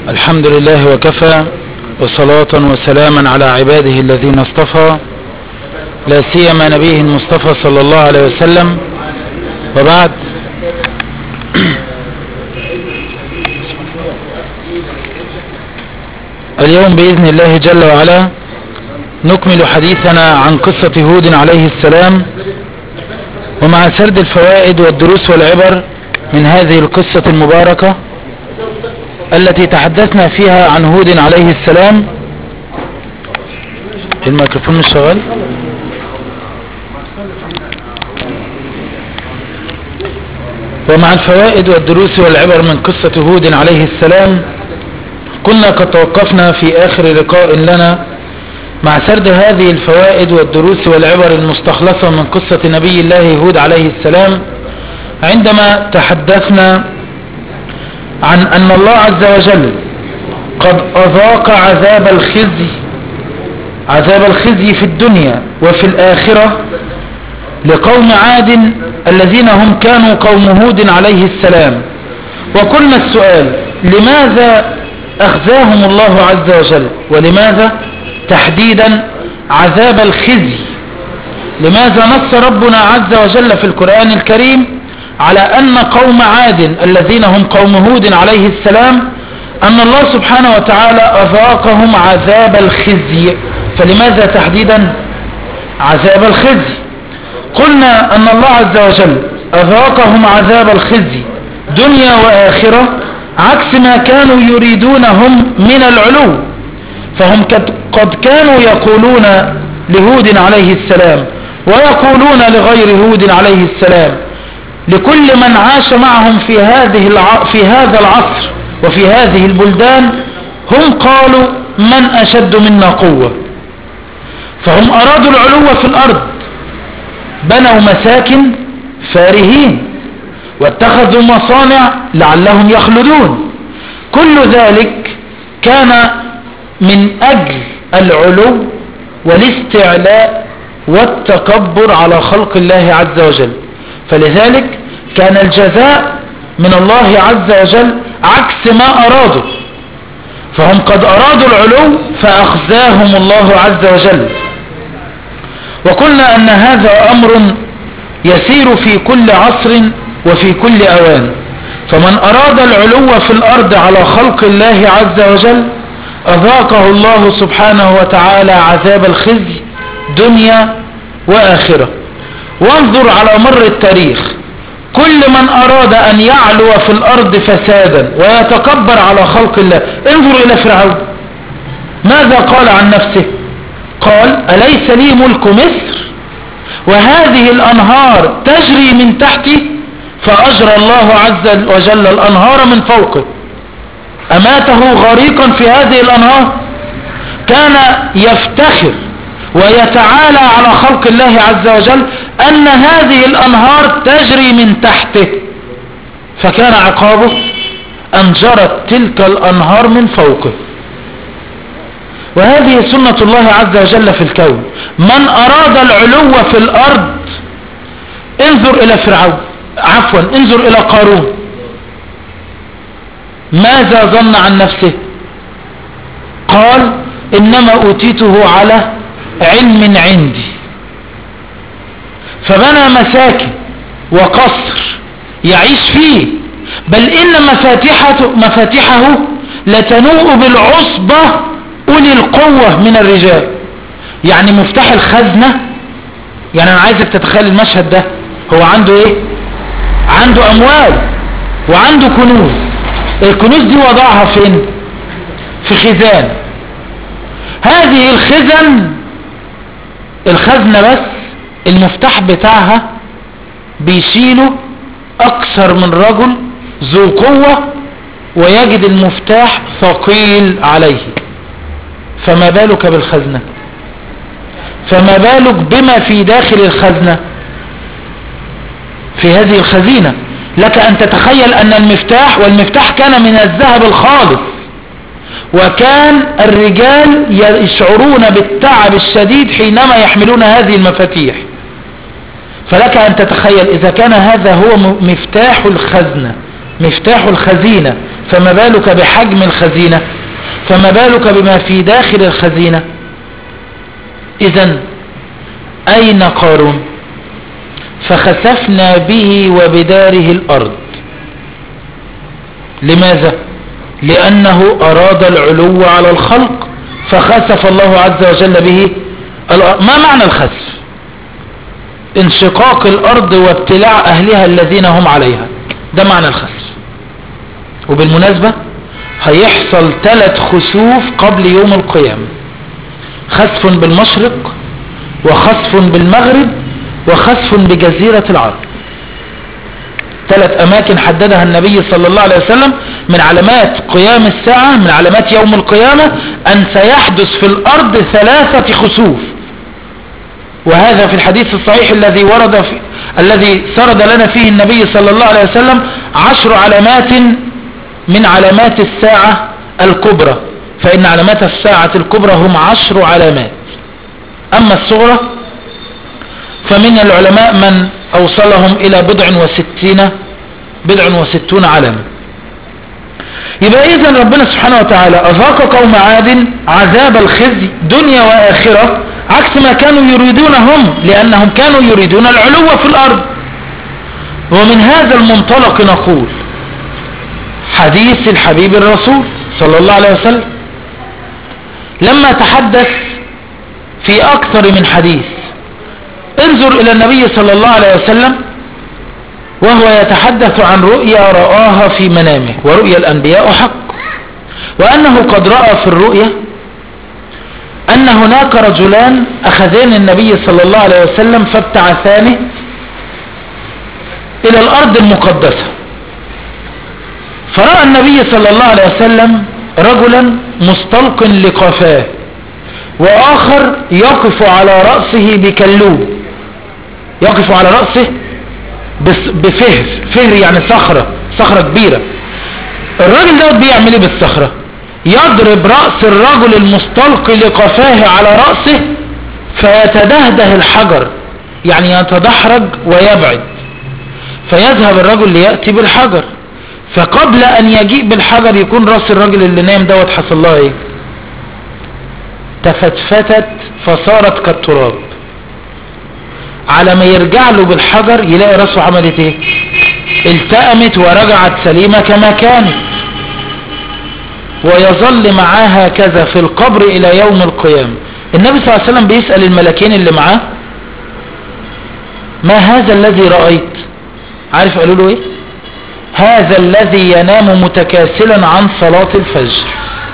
الحمد لله وكفى وصلاة وسلاما على عباده الذين اصطفى لا سيما نبيه المصطفى صلى الله عليه وسلم وبعد اليوم بإذن الله جل وعلا نكمل حديثنا عن قصة هود عليه السلام ومع سرد الفوائد والدروس والعبر من هذه القصة المباركة التي تحدثنا فيها عن هود عليه السلام الميكروفون مش شغال ومع الفوائد والدروس والعبر من قصة هود عليه السلام كنا قد توقفنا في آخر لقاء لنا مع سرد هذه الفوائد والدروس والعبر المستخلصة من قصة نبي الله هود عليه السلام عندما تحدثنا عن أن الله عز وجل قد أذاق عذاب الخزي عذاب الخزي في الدنيا وفي الآخرة لقوم عاد الذين هم كانوا قوم هود عليه السلام وقلنا السؤال لماذا أخزاهم الله عز وجل ولماذا تحديدا عذاب الخزي لماذا نص ربنا عز وجل في القرآن الكريم على أن قوم عاد الذين هم قوم هود عليه السلام أن الله سبحانه وتعالى أذاقهم عذاب الخزي فلماذا تحديدا عذاب الخزي قلنا أن الله عز وجل أذاقهم عذاب الخزي دنيا وآخرة عكس ما كانوا يريدونهم من العلو فهم قد كانوا يقولون لهود عليه السلام ويقولون لغير هود عليه السلام لكل من عاش معهم في هذه الع... في هذا العصر وفي هذه البلدان هم قالوا من أشد منا قوة فهم أرادوا العلو في الأرض بنوا مساكن فارهين واتخذوا مصانع لعلهم يخلدون كل ذلك كان من أجل العلو والاستعلاء والتكبر على خلق الله عز وجل فلذلك كان الجزاء من الله عز وجل عكس ما أرادوا فهم قد أرادوا العلو فأخزاهم الله عز وجل وقلنا أن هذا أمر يسير في كل عصر وفي كل أوان فمن أراد العلو في الأرض على خلق الله عز وجل أذاقه الله سبحانه وتعالى عذاب الخزي دنيا وآخرة وانظر على مر التاريخ كل من أراد أن يعلو في الأرض فسادا ويتكبر على خلق الله انظر إلى فرعون ماذا قال عن نفسه قال أليس لي ملك مصر وهذه الأنهار تجري من تحتي فأجرى الله عز وجل الأنهار من فوقه أماته غريقا في هذه الأنهار كان يفتخر ويتعالى على خلق الله عز وجل أن هذه الأنهار تجري من تحته فكان عقابه أن جرت تلك الأنهار من فوقه وهذه سنة الله عز وجل في الكون من أراد العلو في الأرض انظر إلى فرعون عفوا انظر إلى قارون ماذا ظن عن نفسه قال إنما أوتيته على علم عندي فبنى مساكن وقصر يعيش فيه بل إن مفاتيحه, مفاتيحه لتنوء بالعصبة أولي القوة من الرجال يعني مفتاح الخزنة يعني أنا عايزك تتخيل المشهد ده هو عنده إيه عنده أموال وعنده كنوز الكنوز دي وضعها فين في خزان هذه الخزن الخزنة بس المفتاح بتاعها بيشيله اكثر من رجل ذو قوة ويجد المفتاح ثقيل عليه فما بالك بالخزنة فما بالك بما في داخل الخزنة في هذه الخزينة لك ان تتخيل ان المفتاح والمفتاح كان من الذهب الخالص وكان الرجال يشعرون بالتعب الشديد حينما يحملون هذه المفاتيح فلك أن تتخيل إذا كان هذا هو مفتاح الخزنة مفتاح الخزينة فما بالك بحجم الخزينة فما بالك بما في داخل الخزينة اذا اين قارون فخسفنا به وبداره الارض لماذا لانه اراد العلو على الخلق فخسف الله عز وجل به الأرض. ما معنى الخسف انشقاق الارض وابتلاع اهلها الذين هم عليها ده معنى الخسف وبالمناسبة هيحصل ثلاث خسوف قبل يوم القيامة خسف بالمشرق وخسف بالمغرب وخسف بجزيرة العرب ثلاث اماكن حددها النبي صلى الله عليه وسلم من علامات قيام الساعة من علامات يوم القيامة ان سيحدث في الارض ثلاثة خسوف وهذا في الحديث الصحيح الذي ورد في الذي سرد لنا فيه النبي صلى الله عليه وسلم عشر علامات من علامات الساعة الكبرى فإن علامات الساعة الكبرى هم عشر علامات أما الصغرى فمن العلماء من أوصلهم إلى بضع وستين بضع وستون علامة يبقى إذن ربنا سبحانه وتعالى أذاق قوم عاد عذاب الخزي دنيا وآخرة عكس ما كانوا يريدون هم لأنهم كانوا يريدون العلو في الأرض ومن هذا المنطلق نقول حديث الحبيب الرسول صلى الله عليه وسلم لما تحدث في أكثر من حديث انظر إلى النبي صلى الله عليه وسلم وهو يتحدث عن رؤيا رآها في منامه ورؤيا الأنبياء حق وأنه قد رأى في الرؤيا أن هناك رجلان أخذان النبي صلى الله عليه وسلم فابتعثانه إلى الأرض المقدسة فرأى النبي صلى الله عليه وسلم رجلا مستلق لقفاه وآخر يقف على رأسه بكلوب يقف على رأسه بفهر فهر يعني صخرة صخرة كبيرة الراجل ده بيعمل ايه بالصخرة يضرب رأس الرجل المستلق لقفاه على رأسه فيتدهده الحجر يعني يتدحرج ويبعد فيذهب الرجل ليأتي بالحجر فقبل ان يجيء بالحجر يكون راس الرجل اللي نام دوت حصل لها ايه تفتفتت فصارت كالتراب على ما يرجع له بالحجر يلاقي راسه عملت ايه التأمت ورجعت سليمة كما كانت ويظل معاه هكذا في القبر الى يوم القيامة النبي صلى الله عليه وسلم بيسأل الملكين اللي معاه ما هذا الذي رأيت عارف قالوا له ايه هذا الذي ينام متكاسلا عن صلاة الفجر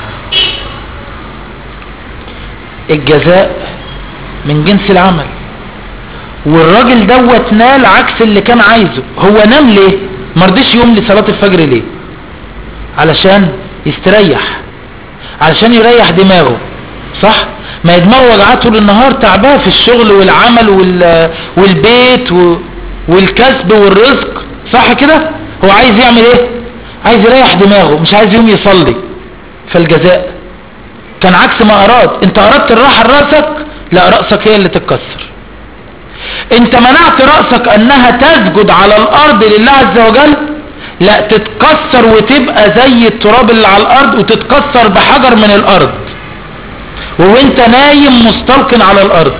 الجزاء من جنس العمل والراجل دوت نال عكس اللي كان عايزه هو نام ليه مرضيش يوم لصلاة الفجر ليه علشان يستريح علشان يريح دماغه صح ما دماغه وجعاه طول النهار تعباه في الشغل والعمل وال... والبيت و... والكسب والرزق صح كده هو عايز يعمل ايه عايز يريح دماغه مش عايز يوم يصلي فالجزاء كان عكس ما اراد انت اردت الراحة لرأسك لا رأسك هي اللي تتكسر انت منعت رأسك انها تسجد على الارض لله عز وجل لا تتكسر وتبقى زي التراب اللي على الارض وتتكسر بحجر من الارض وانت نايم مستلقن على الارض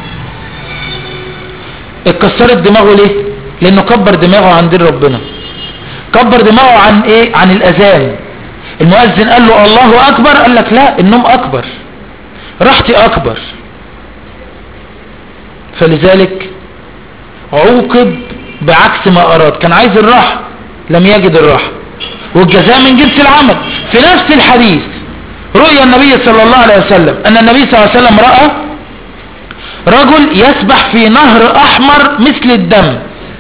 اتكسرت دماغه ليه لانه كبر دماغه عن دين ربنا كبر دماغه عن ايه عن الاذان المؤذن قال له الله اكبر قال لك لا النوم اكبر راحتي اكبر فلذلك عوقب بعكس ما اراد كان عايز الراحة لم يجد الراحة والجزاء من جنس العمل في نفس الحديث رؤيا النبي صلى الله عليه وسلم ان النبي صلى الله عليه وسلم رأى رجل يسبح في نهر احمر مثل الدم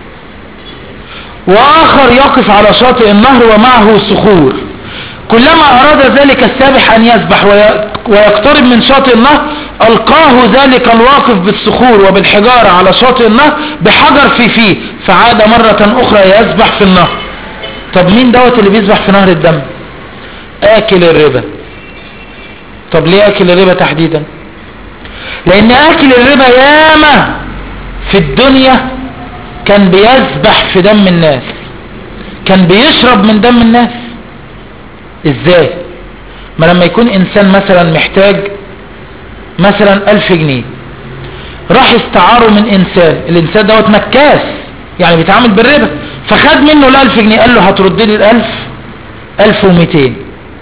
واخر يقف على شاطئ النهر ومعه صخور كلما اراد ذلك السابح ان يسبح ويقترب من شاطئ النهر القاه ذلك الواقف بالصخور وبالحجارة على شاطئ النهر بحجر في فيه فعاد مرة اخرى يسبح في النهر طب مين دوت اللي بيسبح في نهر الدم اكل الربا طب ليه اكل الربا تحديدا لان اكل الربا ياما في الدنيا كان بيسبح في دم الناس كان بيشرب من دم الناس ازاي ما لما يكون انسان مثلا محتاج مثلا الف جنيه راح استعاره من انسان الانسان دوت مكاس يعني بيتعامل بالربا فخد منه الالف جنيه قال له هترد لي الالف الف ومتين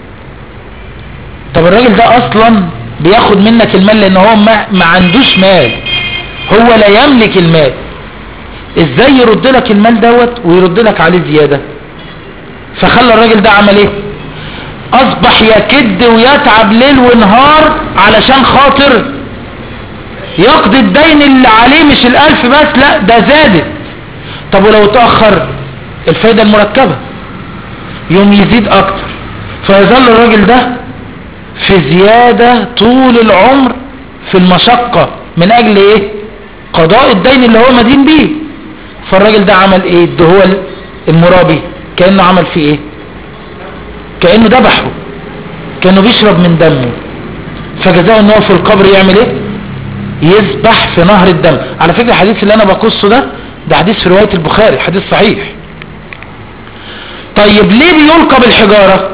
طب الراجل ده اصلا بياخد منك المال لان هو ما, ما عندوش مال هو لا يملك المال ازاي يرد لك المال دوت ويرد لك عليه زيادة فخلى الراجل ده عمل ايه اصبح يكد ويتعب ليل ونهار علشان خاطر يقضي الدين اللي عليه مش الالف بس لا ده زادت طب ولو تأخر الفايدة المركبة يوم يزيد اكتر فيظل الراجل ده في زيادة طول العمر في المشقة من اجل ايه قضاء الدين اللي هو مدين بيه فالراجل ده عمل ايه ده هو المرابي كأنه عمل فيه ايه كأنه ذبحه كأنه بيشرب من دمه فجزاء ان هو في القبر يعمل ايه يسبح في نهر الدم على فكرة الحديث اللي انا بقصه ده ده حديث في رواية البخاري حديث صحيح طيب ليه بيلقى بالحجارة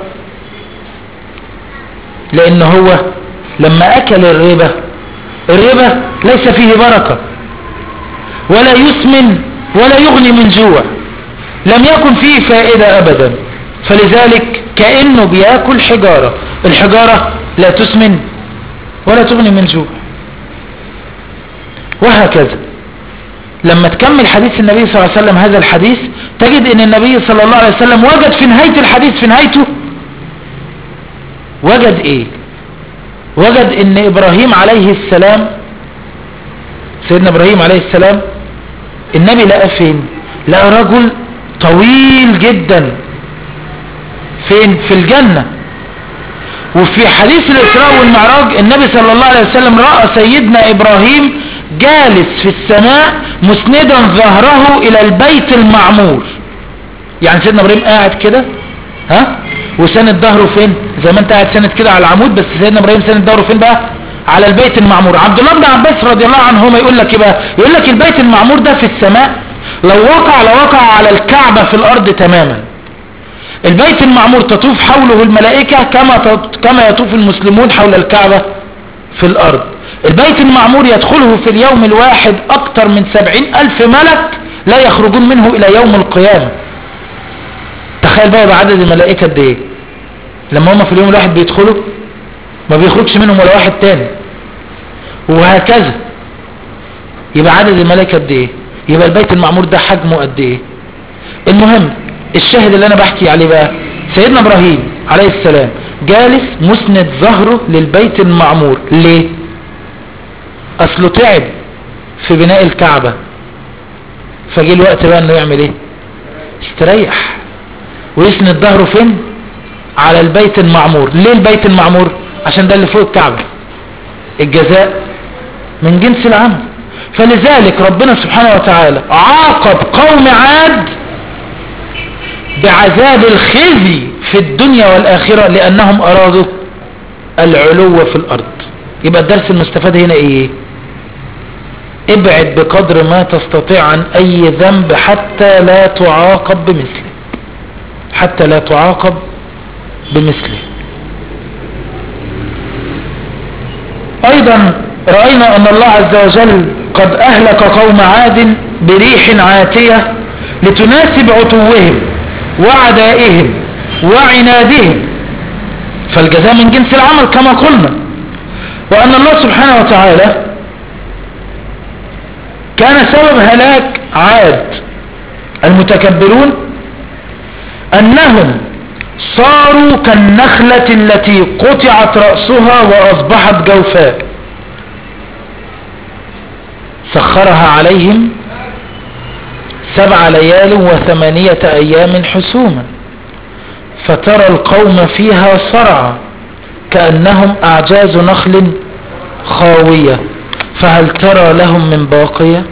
لان هو لما اكل الربا الربا ليس فيه بركة ولا يسمن ولا يغني من جوع لم يكن فيه فائدة ابدا فلذلك كأنه بياكل حجارة الحجارة لا تسمن ولا تغني من جوع وهكذا لما تكمل حديث النبي صلى الله عليه وسلم هذا الحديث تجد ان النبي صلى الله عليه وسلم وجد في نهاية الحديث في نهايته وجد ايه وجد ان ابراهيم عليه السلام سيدنا ابراهيم عليه السلام النبي لقى فين لقى رجل طويل جدا فين في الجنة وفي حديث الإسراء والمعراج النبي صلى الله عليه وسلم رأى سيدنا إبراهيم جالس في السماء مسندا ظهره إلى البيت المعمور يعني سيدنا إبراهيم قاعد كده ها وسند ظهره فين زي ما انت قاعد سند كده على العمود بس سيدنا إبراهيم سند ظهره فين بقى على البيت المعمور عبد الله بن عباس رضي الله عنهما يقول لك ايه بقى يقول لك البيت المعمور ده في السماء لو وقع لوقع على الكعبة في الأرض تماما البيت المعمور تطوف حوله الملائكة كما كما يطوف المسلمون حول الكعبة في الأرض البيت المعمور يدخله في اليوم الواحد أكثر من سبعين ألف ملك لا يخرجون منه إلى يوم القيامة تخيل بقى بعدد الملائكة قد ايه لما هم في اليوم الواحد بيدخلوا ما بيخرجش منهم ولا واحد تاني وهكذا يبقى عدد الملائكة قد ايه يبقى البيت المعمور ده حجمه قد ايه المهم الشاهد اللي انا بحكي عليه بقى سيدنا ابراهيم عليه السلام جالس مسند ظهره للبيت المعمور ليه اصله تعب في بناء الكعبة فجي الوقت بقى انه يعمل ايه استريح ويسند ظهره فين على البيت المعمور ليه البيت المعمور عشان ده اللي فوق الكعبة الجزاء من جنس العمل فلذلك ربنا سبحانه وتعالى عاقب قوم عاد بعذاب الخزي في الدنيا والآخرة لأنهم أرادوا العلو في الأرض يبقى الدرس المستفاد هنا إيه ابعد بقدر ما تستطيع عن أي ذنب حتى لا تعاقب بمثله حتى لا تعاقب بمثله أيضا رأينا أن الله عز وجل قد أهلك قوم عاد بريح عاتية لتناسب عتوهم وعدائهم وعنادهم فالجزاء من جنس العمل كما قلنا وأن الله سبحانه وتعالى كان سبب هلاك عاد المتكبرون أنهم صاروا كالنخلة التي قطعت رأسها وأصبحت جوفاء سخرها عليهم سبع ليال وثمانية أيام حسوما فترى القوم فيها صرعى كأنهم أعجاز نخل خاوية فهل ترى لهم من باقية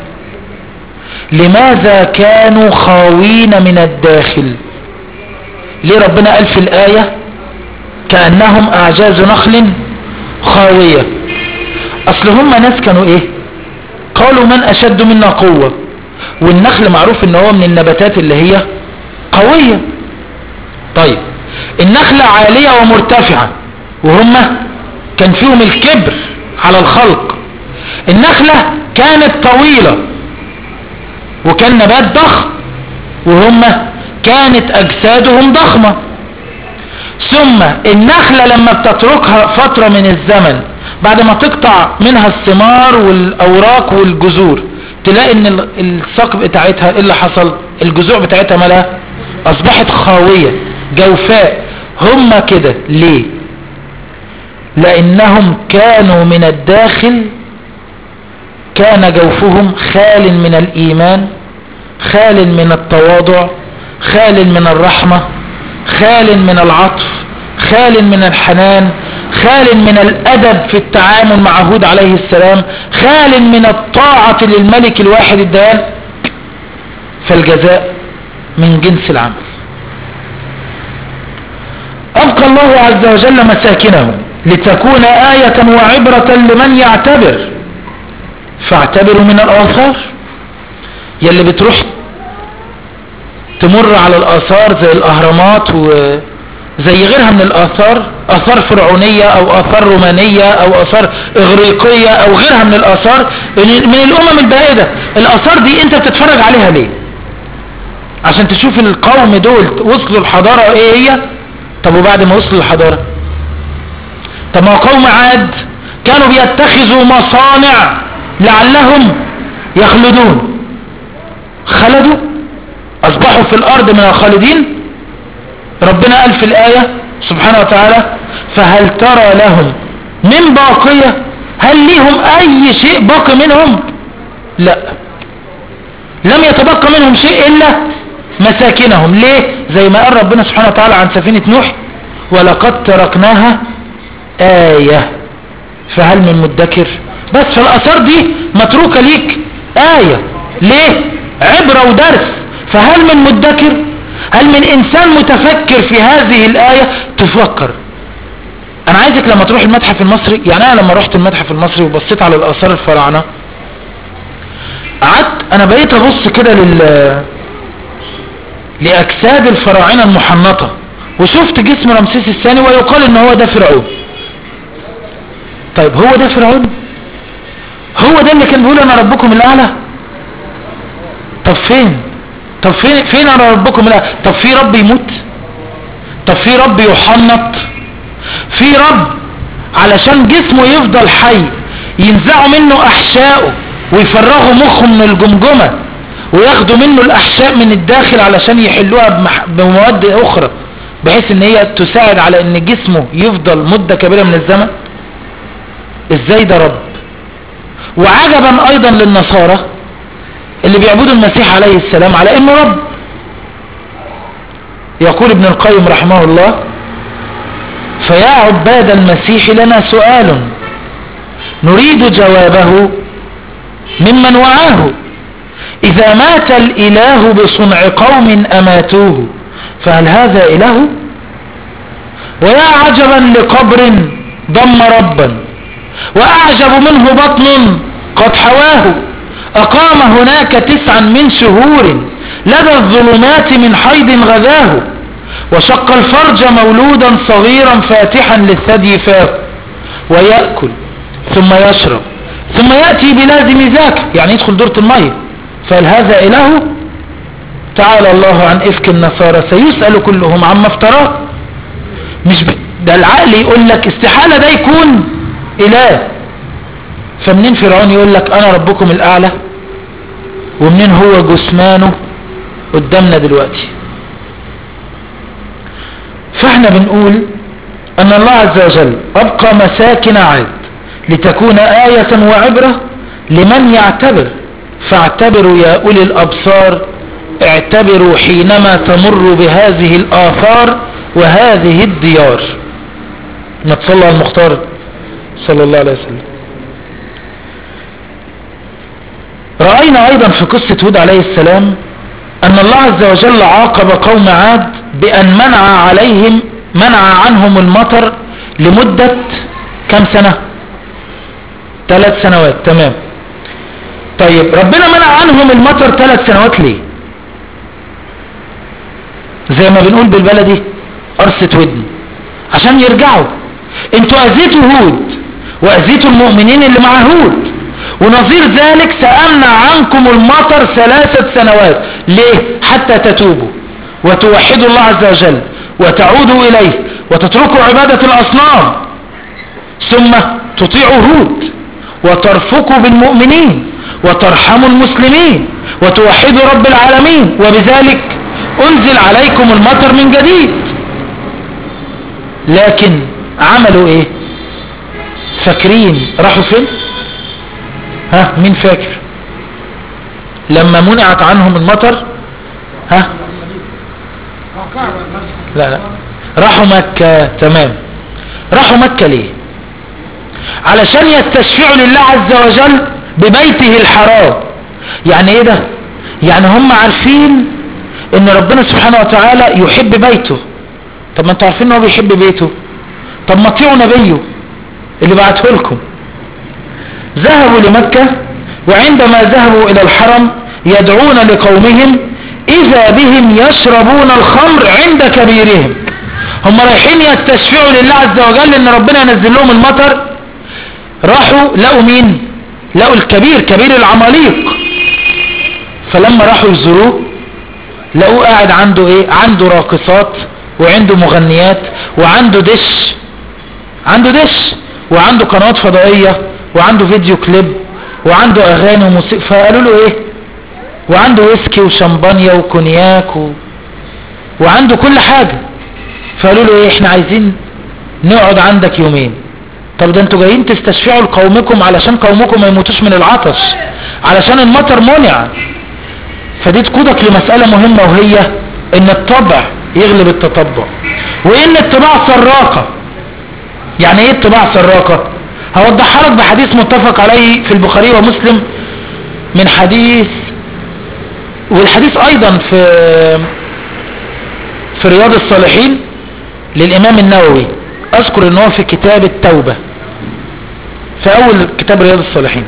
لماذا كانوا خاوين من الداخل ليه ربنا قال في الآية كأنهم أعجاز نخل خاوية أصل هم ناس كانوا إيه قالوا من أشد منا قوة والنخل معروف ان هو من النباتات اللي هي قوية طيب النخلة عالية ومرتفعة وهم كان فيهم الكبر على الخلق النخلة كانت طويلة وكان نبات ضخم وهم كانت أجسادهم ضخمة ثم النخلة لما بتتركها فترة من الزمن بعد ما تقطع منها الثمار والأوراق والجذور تلاقي ان الساق بتاعتها ايه اللي حصل الجذوع بتاعتها مالها اصبحت خاوية جوفاء هم كده ليه لانهم كانوا من الداخل كان جوفهم خال من الايمان خال من التواضع خال من الرحمة خال من العطف خال من الحنان خال من الأدب في التعامل مع هود عليه السلام خال من الطاعة للملك الواحد الديان فالجزاء من جنس العمل أبقى الله عز وجل مساكنهم لتكون آية وعبرة لمن يعتبر فاعتبروا من الآثار يلي بتروح تمر على الآثار زي الأهرامات وزي غيرها من الآثار آثار فرعونية أو آثار رومانية أو آثار إغريقية أو غيرها من الآثار من الأمم البائدة الآثار دي أنت بتتفرج عليها ليه عشان تشوف القوم دول وصلوا الحضارة ايه هي طب وبعد ما وصلوا الحضارة طب ما قوم عاد كانوا بيتخذوا مصانع لعلهم يخلدون خلدوا اصبحوا في الارض من الخالدين ربنا قال في الآية سبحانه وتعالى فهل ترى لهم من باقية هل ليهم اي شيء باقي منهم لا لم يتبقى منهم شيء الا مساكنهم ليه زي ما قال ربنا سبحانه وتعالى عن سفينة نوح ولقد تركناها آية فهل من مدكر بس فالأثار دي متروكة ليك آية ليه عبرة ودرس فهل من مدكر هل من إنسان متفكر في هذه الآية تفكر أنا عايزك لما تروح المتحف المصري يعني أنا لما رحت المتحف المصري وبصيت على الآثار الفراعنة قعدت أنا بقيت أبص كده لل لأجساد الفراعنة المحنطة وشفت جسم رمسيس الثاني ويقال ان هو ده فرعون طيب هو ده فرعون هو ده اللي كان بيقول انا ربكم الاعلى طب فين طب فين فين انا ربكم الاعلى طب في رب يموت طب في رب يحنط في رب علشان جسمه يفضل حي ينزعوا منه احشائه ويفرغوا مخه من الجمجمه وياخدوا منه الاحشاء من الداخل علشان يحلوها بمح... بمواد اخرى بحيث ان هي تساعد على ان جسمه يفضل مدة كبيرة من الزمن ازاي ده رب وعجبا ايضا للنصارى اللي بيعبدوا المسيح عليه السلام على انه رب يقول ابن القيم رحمه الله فيا عباد المسيح لنا سؤال نريد جوابه ممن وعاه إذا مات الإله بصنع قوم أماتوه فهل هذا إله ويا عجبا لقبر ضم ربا وأعجب منه بطن قد حواه أقام هناك تسعا من شهور لدى الظلمات من حيض غذاه وشق الفرج مولودا صغيرا فاتحا للثدي فاه ويأكل ثم يشرب ثم يأتي بلازم ذاك يعني يدخل دورة المية فهل هذا إله تعالى الله عن إفك النصارى سيسأل كلهم عما افتراه مش ب... ده العقل يقول لك استحالة ده يكون إله فمنين فرعون يقول لك أنا ربكم الأعلى ومنين هو جثمانه قدامنا دلوقتي فاحنا بنقول أن الله عز وجل أبقى مساكن عاد لتكون آية وعبرة لمن يعتبر فاعتبروا يا أولي الأبصار اعتبروا حينما تمر بهذه الآثار وهذه الديار ما تصلى على المختار صلى الله عليه وسلم رأينا أيضا في قصة هود عليه السلام أن الله عز وجل عاقب قوم عاد بأن منع عليهم منع عنهم المطر لمدة كم سنة ثلاث سنوات تمام طيب ربنا منع عنهم المطر ثلاث سنوات ليه زي ما بنقول بالبلدي قرصة ودن عشان يرجعوا انتوا اذيتوا هود واذيتوا المؤمنين اللي مع هود ونظير ذلك سأمنع عنكم المطر ثلاثة سنوات ليه حتى تتوبوا وتوحدوا الله عز وجل وتعودوا إليه وتتركوا عبادة الأصنام ثم تطيعوا هود وترفقوا بالمؤمنين وترحموا المسلمين وتوحدوا رب العالمين وبذلك أنزل عليكم المطر من جديد لكن عملوا ايه فاكرين راحوا فين ها مين فاكر لما منعت عنهم المطر ها لا لا راحوا مكة تمام راحوا مكة ليه علشان يستشفعوا لله عز وجل ببيته الحرام يعني ايه ده يعني هم عارفين ان ربنا سبحانه وتعالى يحب بيته طب ما انتوا عارفين ان هو بيحب بيته طب ما اطيعوا نبيه اللي بعته لكم ذهبوا لمكة وعندما ذهبوا الى الحرم يدعون لقومهم اذا بهم يشربون الخمر عند كبيرهم هم رايحين يستشفعوا لله عز وجل ان ربنا ينزل لهم المطر راحوا لقوا مين لقوا الكبير كبير العماليق فلما راحوا يزوروه لقوه قاعد عنده ايه عنده راقصات وعنده مغنيات وعنده دش عنده دش وعنده قنوات فضائية وعنده فيديو كليب وعنده اغاني وموسيقى فقالوا له ايه وعنده ويسكي وشمبانيا وكونياك و... وعنده كل حاجة فقالوا له ايه احنا عايزين نقعد عندك يومين طب ده انتوا جايين تستشفعوا لقومكم علشان قومكم ما يموتوش من العطش علشان المطر منع فدي تقودك لمسألة مهمة وهي ان الطبع يغلب التطبع وان الطباع سراقة يعني ايه الطباع سراقة هوضحها لك بحديث متفق عليه في البخاري ومسلم من حديث والحديث ايضا في في رياض الصالحين للامام النووي اذكر ان هو في كتاب التوبة في اول كتاب رياض الصالحين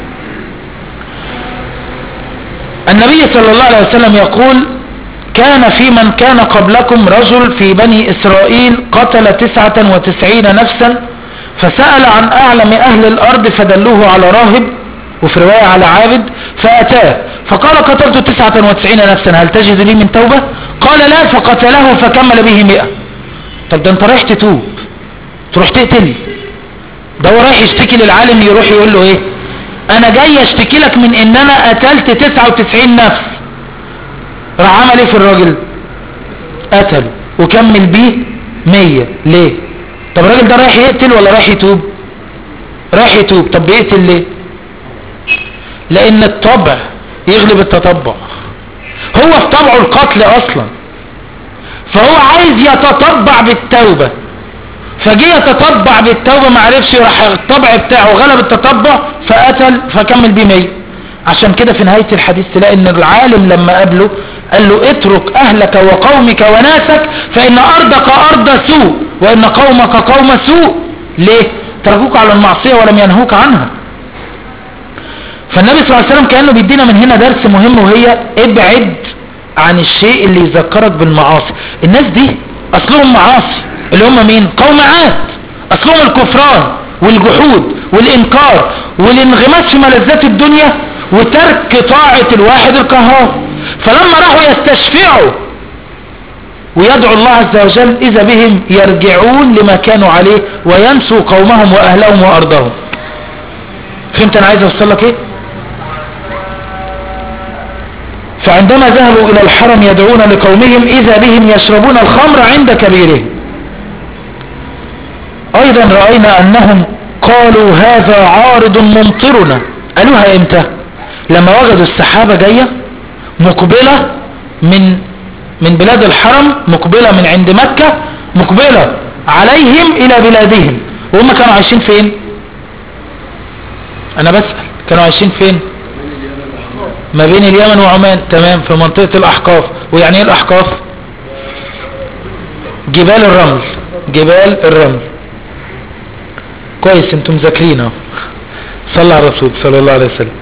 النبي صلى الله عليه وسلم يقول كان في من كان قبلكم رجل في بني إسرائيل قتل تسعة وتسعين نفسا فسأل عن أعلم أهل الأرض فدلوه على راهب وفي رواية على عابد فأتاه فقال قتلت تسعة وتسعين نفسا هل تجد لي من توبة قال لا فقتله فكمل به مئة طب ده انت رايح تتوب تروح تقتل ده هو رايح يشتكي للعالم يروح يقول له ايه انا جاي اشتكي لك من ان انا قتلت 99 نفس راح عمل ايه في الراجل قتل وكمل بيه 100 ليه طب الراجل ده رايح يقتل ولا رايح يتوب رايح يتوب طب بيقتل ليه لان الطبع يغلب التطبع هو في طبعه القتل اصلا فهو عايز يتطبع بالتوبة فجي يتطبع بالتوبة ما عرفش راح الطبع بتاعه غلب التطبع فقتل فكمل بيه 100 عشان كده في نهاية الحديث تلاقي ان العالم لما قابله قال له اترك اهلك وقومك وناسك فان ارضك ارض سوء وان قومك قوم سوء ليه تركوك على المعصية ولم ينهوك عنها فالنبي صلى الله عليه وسلم كأنه بيدينا من هنا درس مهم وهي ابعد عن الشيء اللي يذكرك بالمعاصي الناس دي اصلهم معاصي اللي هم مين قوم عاد اصلهم الكفران والجحود والانكار والانغماس في ملذات الدنيا وترك طاعة الواحد القهار فلما راحوا يستشفعوا ويدعو الله عز وجل إذا بهم يرجعون لما كانوا عليه وينسوا قومهم وأهلهم وأرضهم فهمت أنا عايز أوصل لك إيه فعندما ذهبوا إلى الحرم يدعون لقومهم إذا بهم يشربون الخمر عند كبيرهم أيضا رأينا أنهم قالوا هذا عارض ممطرنا قالوها إمتى لما وجدوا السحابة جاية مقبلة من من بلاد الحرم مقبلة من عند مكة مقبلة عليهم إلى بلادهم وهم كانوا عايشين فين أنا بسأل كانوا عايشين فين ما بين اليمن وعمان تمام في منطقة الأحقاف ويعني ايه الأحقاف جبال الرمل جبال الرمل كويس انتم مذاكرين اهو صلى على الرسول صلى الله عليه وسلم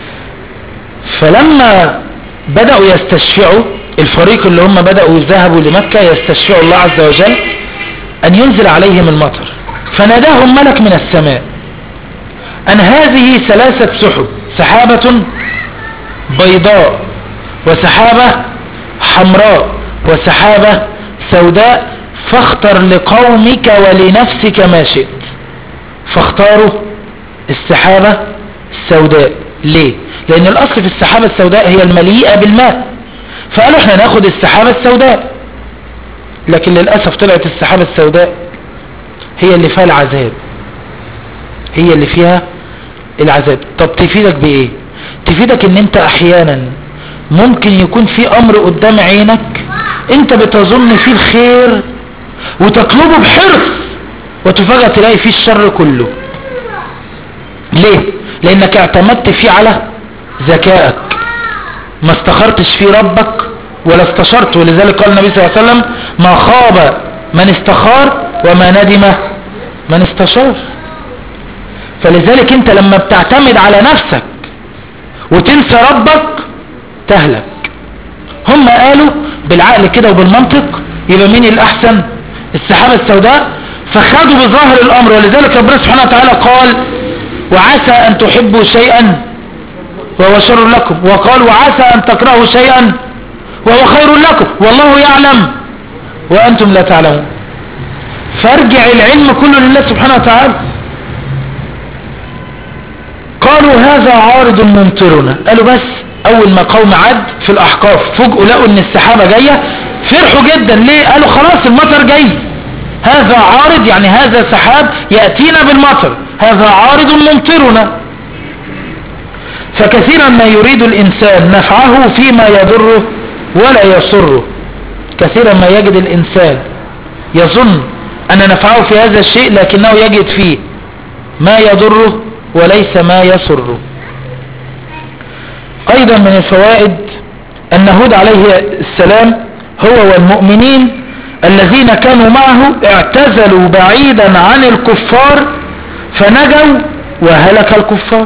فلما بدأوا يستشفعوا الفريق اللي هم بدأوا يذهبوا لمكة يستشفعوا الله عز وجل أن ينزل عليهم المطر فناداهم ملك من السماء أن هذه ثلاثة سحب سحابة بيضاء وسحابة حمراء وسحابة سوداء فاختر لقومك ولنفسك ما شئت فاختاروا السحابة السوداء ليه لان الاصل في السحابة السوداء هي المليئة بالماء فقالوا احنا ناخد السحابة السوداء لكن للأسف طلعت السحابة السوداء هي اللي فيها العذاب هي اللي فيها العذاب طب تفيدك بايه تفيدك ان انت احيانا ممكن يكون في امر قدام عينك انت بتظن فيه الخير وتطلبه بحرص وتفاجأ تلاقي فيه الشر كله ليه لانك اعتمدت فيه على ذكائك ما استخرتش فيه ربك ولا استشرت ولذلك قال النبي صلى الله عليه وسلم ما خاب من استخار وما ندم من استشار فلذلك انت لما بتعتمد على نفسك وتنسى ربك تهلك هم قالوا بالعقل كده وبالمنطق يبقى مين الاحسن السحابة السوداء فخدوا بظاهر الامر ولذلك ربنا سبحانه وتعالى قال وعسى ان تحبوا شيئا وهو شر لكم وقال وعسى ان تكرهوا شيئا وهو خير لكم والله يعلم وانتم لا تعلمون فارجع العلم كله لله سبحانه وتعالى قالوا هذا عارض ممطرنا قالوا بس اول ما قوم عد في الاحقاف فوجئوا لقوا ان السحابة جاية فرحوا جدا ليه قالوا خلاص المطر جاي هذا عارض يعني هذا سحاب يأتينا بالمطر هذا عارض ممطرنا فكثيرا ما يريد الإنسان نفعه فيما يضره ولا يسره كثيرا ما يجد الإنسان يظن أن نفعه في هذا الشيء لكنه يجد فيه ما يضره وليس ما يسره أيضا من الفوائد أن هود عليه السلام هو والمؤمنين الذين كانوا معه اعتزلوا بعيدا عن الكفار فنجوا وهلك الكفار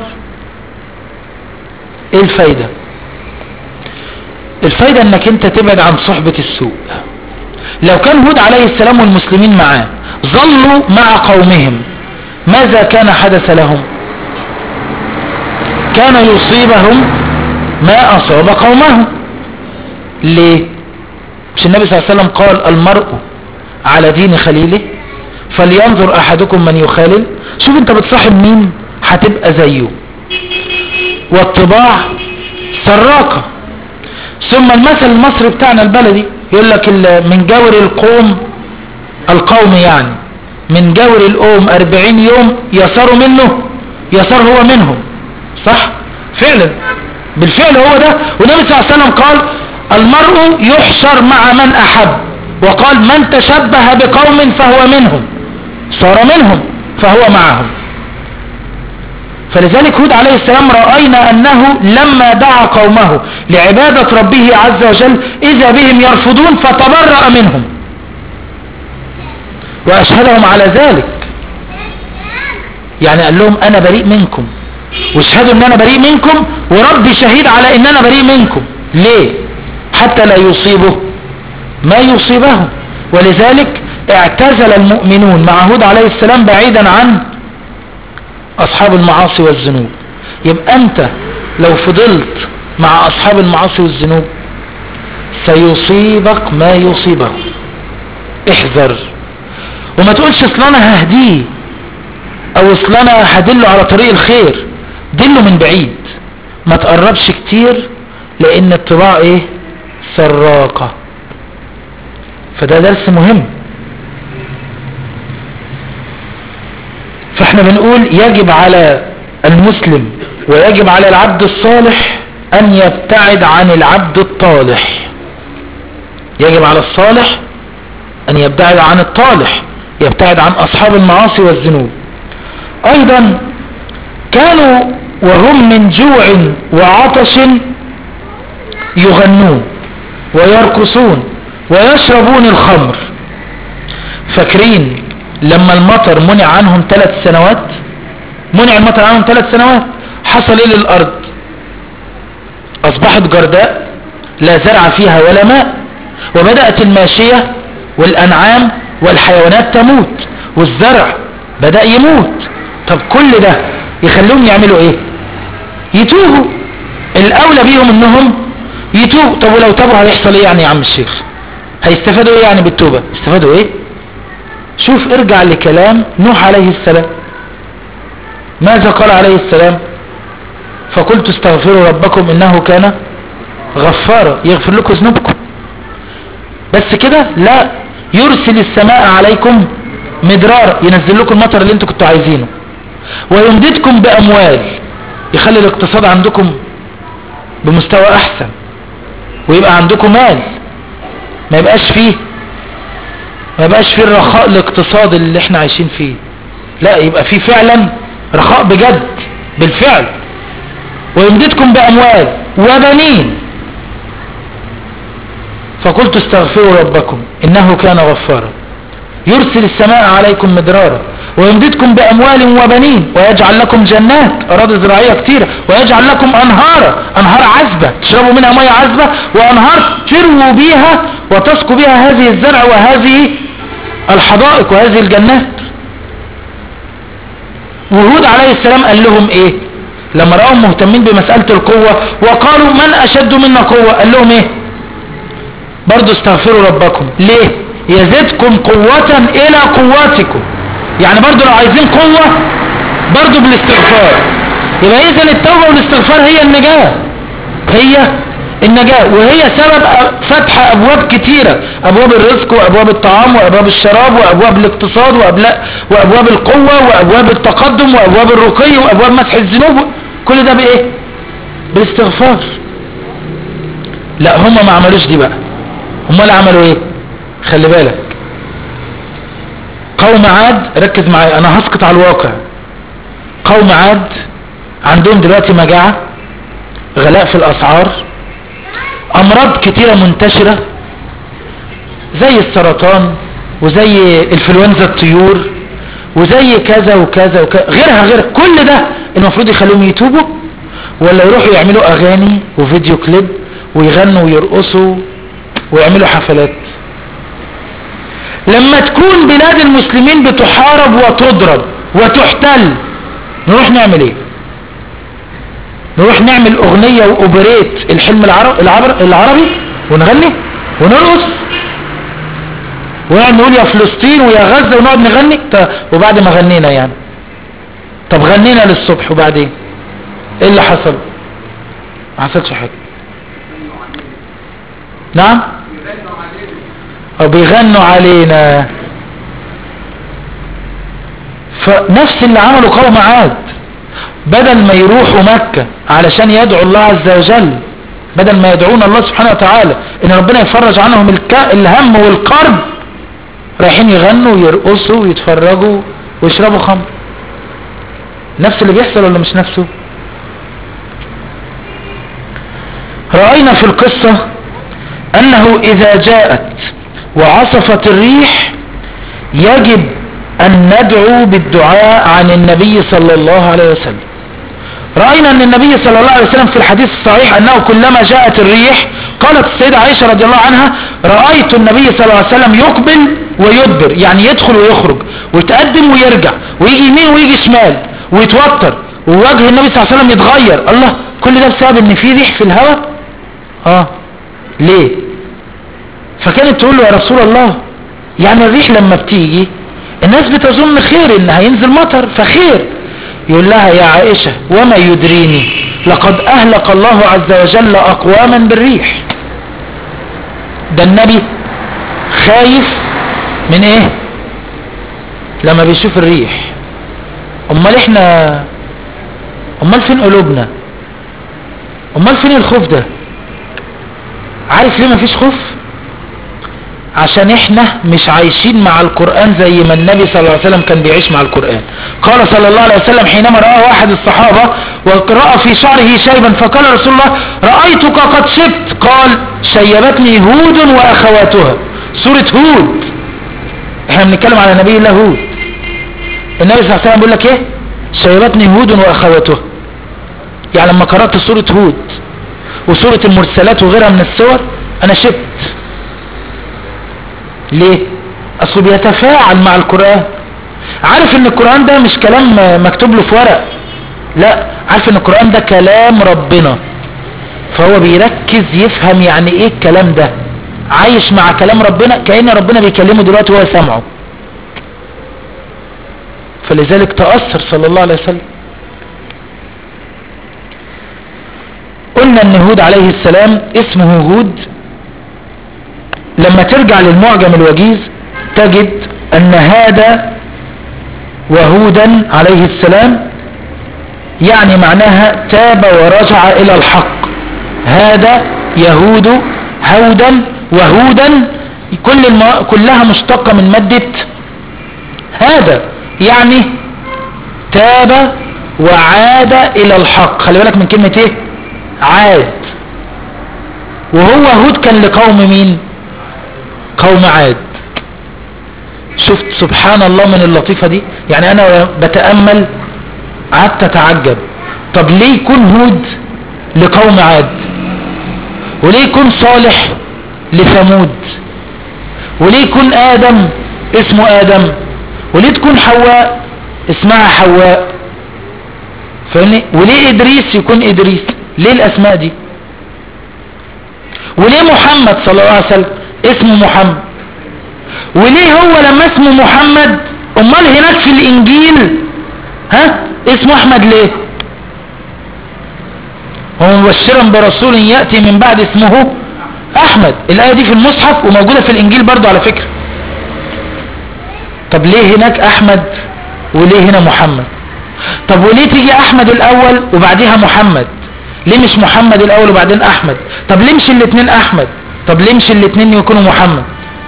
ايه الفايدة الفايدة انك انت تبعد عن صحبة السوء لو كان هود عليه السلام والمسلمين معاه ظلوا مع قومهم ماذا كان حدث لهم كان يصيبهم ما اصاب قومهم ليه مش النبي صلى الله عليه وسلم قال المرء على دين خليله فلينظر احدكم من يخالل شوف انت بتصاحب مين هتبقى زيه والطباع سراقة ثم المثل المصري بتاعنا البلدي يقول لك من جور القوم القوم يعني من جور القوم اربعين يوم يسار منه يسار هو منهم صح فعلا بالفعل هو ده والنبي صلى الله عليه وسلم قال المرء يحشر مع من احب وقال من تشبه بقوم فهو منهم صار منهم فهو معهم فلذلك هود عليه السلام رأينا أنه لما دعا قومه لعبادة ربه عز وجل إذا بهم يرفضون فتبرأ منهم وأشهدهم على ذلك يعني قال لهم أنا بريء منكم واشهدوا أن أنا بريء منكم وربي شهيد على أن أنا بريء منكم ليه حتى لا يصيبه ما يصيبهم ولذلك اعتزل المؤمنون مع هود عليه السلام بعيدا عن أصحاب المعاصي والذنوب يبقى أنت لو فضلت مع أصحاب المعاصي والذنوب سيصيبك ما يصيبه احذر وما تقولش اصل انا ههديه او اصل انا هدله على طريق الخير دله من بعيد ما تقربش كتير لان الطباع ايه سراقة فده درس مهم فاحنا بنقول يجب على المسلم ويجب على العبد الصالح ان يبتعد عن العبد الطالح يجب على الصالح ان يبتعد عن الطالح يبتعد عن اصحاب المعاصي والذنوب ايضا كانوا وهم من جوع وعطش يغنون ويرقصون ويشربون الخمر فاكرين لما المطر منع عنهم ثلاث سنوات منع المطر عنهم ثلاث سنوات حصل ايه للارض اصبحت جرداء لا زرع فيها ولا ماء وبدأت الماشية والانعام والحيوانات تموت والزرع بدأ يموت طب كل ده يخلوهم يعملوا ايه يتوبوا الاولى بيهم انهم يتوبوا طب ولو تابوا هيحصل ايه يعني يا عم الشيخ هيستفادوا ايه يعني بالتوبة استفادوا ايه شوف ارجع لكلام نوح عليه السلام ماذا قال عليه السلام فقلت استغفروا ربكم انه كان غفارا يغفر لكم ذنوبكم بس كده لا يرسل السماء عليكم مدرار ينزل لكم المطر اللي انتوا كنتوا عايزينه ويمددكم باموال يخلي الاقتصاد عندكم بمستوى احسن ويبقى عندكم مال ما يبقاش فيه ما يبقاش فيه الرخاء الاقتصادي اللي احنا عايشين فيه لا يبقى فيه فعلا رخاء بجد بالفعل ويمددكم باموال وبنين فقلت استغفروا ربكم انه كان غفارا يرسل السماء عليكم مدرارا ويمددكم باموال وبنين ويجعل لكم جنات اراضي زراعيه كتيره ويجعل لكم انهارا انهار عذبه تشربوا منها ميه عذبه وانهار ترووا بيها وتسقوا بها هذه الزرع وهذه الحدائق وهذه الجنات وهود عليه السلام قال لهم ايه لما راهم مهتمين بمساله القوه وقالوا من اشد منا قوه قال لهم ايه برضو استغفروا ربكم ليه يزدكم قوة الى قوتكم يعني برضو لو عايزين قوة برضو بالاستغفار يبقى اذا التوبة والاستغفار هي النجاة هي النجاة وهي سبب فتح ابواب كتيرة ابواب الرزق وابواب الطعام وابواب الشراب وابواب الاقتصاد وابواب القوة وابواب التقدم وابواب الرقي وابواب مسح الذنوب كل ده بايه بالاستغفار لا هم ما عملوش دي بقى هم اللي عملوا ايه خلي بالك قوم عاد ركز معايا انا هسقط على الواقع قوم عاد عندهم دلوقتي مجاعة غلاء في الاسعار امراض كتيرة منتشرة زي السرطان وزي الفلونزا الطيور وزي كذا وكذا وكذا غيرها غير كل ده المفروض يخلوهم يتوبوا ولا يروحوا يعملوا اغاني وفيديو كليب ويغنوا ويرقصوا ويعملوا حفلات لما تكون بلاد المسلمين بتحارب وتضرب وتحتل نروح نعمل ايه نروح نعمل اغنية واوبريت الحلم العرب العبر العربي ونغني ونرقص ونقعد نقول يا فلسطين ويا غزة ونقعد نغني وبعد ما غنينا يعني طب غنينا للصبح وبعدين ايه اللي حصل ما حصلش حاجة نعم او بيغنوا علينا فنفس اللي عمله قوم عاد بدل ما يروحوا مكة علشان يدعوا الله عز وجل بدل ما يدعون الله سبحانه وتعالى ان ربنا يفرج عنهم الك... الهم والقرب رايحين يغنوا ويرقصوا ويتفرجوا ويشربوا خمر نفس اللي بيحصل ولا مش نفسه رأينا في القصة انه اذا جاءت وعصفت الريح يجب ان ندعو بالدعاء عن النبي صلى الله عليه وسلم رأينا ان النبي صلى الله عليه وسلم في الحديث الصحيح انه كلما جاءت الريح قالت السيدة عائشة رضي الله عنها رأيت النبي صلى الله عليه وسلم يقبل ويدبر يعني يدخل ويخرج ويتقدم ويرجع ويجي يمين ويجي شمال ويتوتر ووجه النبي صلى الله عليه وسلم يتغير الله كل ده بسبب ان في ريح في الهواء اه ليه فكانت تقول له يا رسول الله يعني الريح لما بتيجي الناس بتظن خير ان هينزل مطر فخير يقول لها يا عائشة وما يدريني لقد اهلك الله عز وجل اقواما بالريح ده النبي خايف من ايه لما بيشوف الريح امال احنا امال فين قلوبنا امال فين الخوف ده عارف ليه مفيش خوف عشان احنا مش عايشين مع القرآن زي ما النبي صلى الله عليه وسلم كان بيعيش مع القرآن قال صلى الله عليه وسلم حينما رأى واحد الصحابة ورأى في شعره شيبا فقال رسول الله رأيتك قد شبت قال شيبتني هود وأخواتها سورة هود احنا بنتكلم على نبي الله هود النبي صلى الله عليه وسلم بيقول لك ايه شيبتني هود وأخواتها يعني لما قرأت سورة هود وسورة المرسلات وغيرها من السور انا شبت ليه اصله بيتفاعل مع القرآن عارف ان القرآن ده مش كلام مكتوب له في ورق لا عارف ان القرآن ده كلام ربنا فهو بيركز يفهم يعني ايه الكلام ده عايش مع كلام ربنا كأن ربنا بيكلمه دلوقتي وهو سامعه فلذلك تأثر صلى الله عليه وسلم قلنا ان هود عليه السلام اسمه هود لما ترجع للمعجم الوجيز تجد ان هذا وهودا عليه السلام يعني معناها تاب ورجع الى الحق هذا يهود هودا وهودا كل الم... كلها مشتقة من مادة هذا يعني تاب وعاد الى الحق خلي بالك من كلمة ايه عاد وهو هود كان لقوم مين قوم عاد شفت سبحان الله من اللطيفة دي يعني انا بتأمل قعدت اتعجب طب ليه يكون هود لقوم عاد وليه يكون صالح لثمود وليه يكون ادم اسمه ادم وليه تكون حواء اسمها حواء فاهمني وليه ادريس يكون ادريس ليه الاسماء دي وليه محمد صلى الله عليه وسلم اسمه محمد وليه هو لما اسمه محمد امال هناك في الانجيل ها اسمه احمد ليه هو مبشرا برسول يأتي من بعد اسمه احمد الاية دي في المصحف وموجودة في الانجيل برضو على فكرة طب ليه هناك احمد وليه هنا محمد طب وليه تيجي احمد الاول وبعديها محمد ليه مش محمد الاول وبعدين احمد طب ليه مش الاتنين احمد طب ليه مش الاتنين يكونوا محمد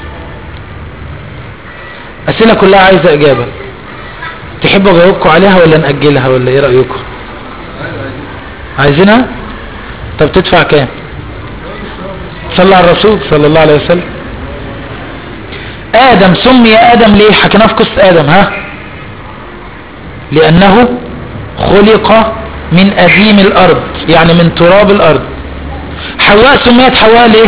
اسئلة كلها عايزة اجابة تحبوا اجاوبكم عليها ولا نأجلها ولا ايه رأيكم عايزينها طب تدفع كام صلى على الرسول صلى الله عليه وسلم ادم سمي ادم ليه حكيناه في قصة ادم ها لانه خلق من اديم الارض يعني من تراب الارض حواء سميت حواء ليه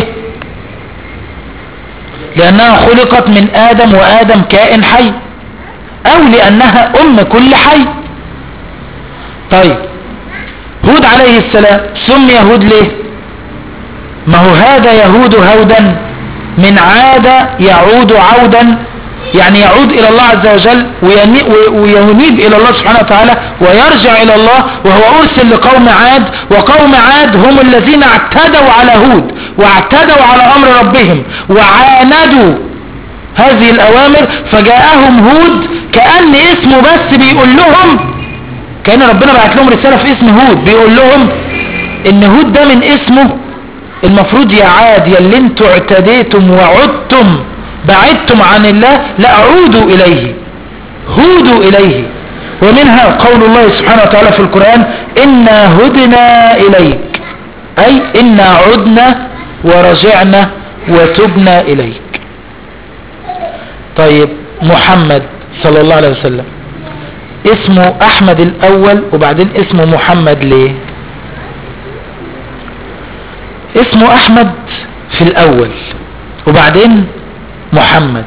لانها خلقت من ادم وادم كائن حي او لانها ام كل حي طيب هود عليه السلام سمي هود ليه ما هو هذا يهود هودا من عاد يعود عودا يعني يعود الى الله عز وجل وينيب الى الله سبحانه وتعالى ويرجع الى الله وهو ارسل لقوم عاد وقوم عاد هم الذين اعتدوا على هود واعتدوا على امر ربهم وعاندوا هذه الاوامر فجاءهم هود كأن اسمه بس بيقول لهم كأن ربنا بعت لهم رسالة في اسم هود بيقول لهم ان هود ده من اسمه المفروض يا عاد يا اللي انتوا اعتديتم وعدتم بعدتم عن الله لا عودوا اليه هودوا اليه ومنها قول الله سبحانه وتعالى في القرآن إنا هدنا إليك أي إنا عدنا ورجعنا وتبنا إليك طيب محمد صلى الله عليه وسلم اسمه أحمد الأول وبعدين اسمه محمد ليه اسمه أحمد في الأول وبعدين محمد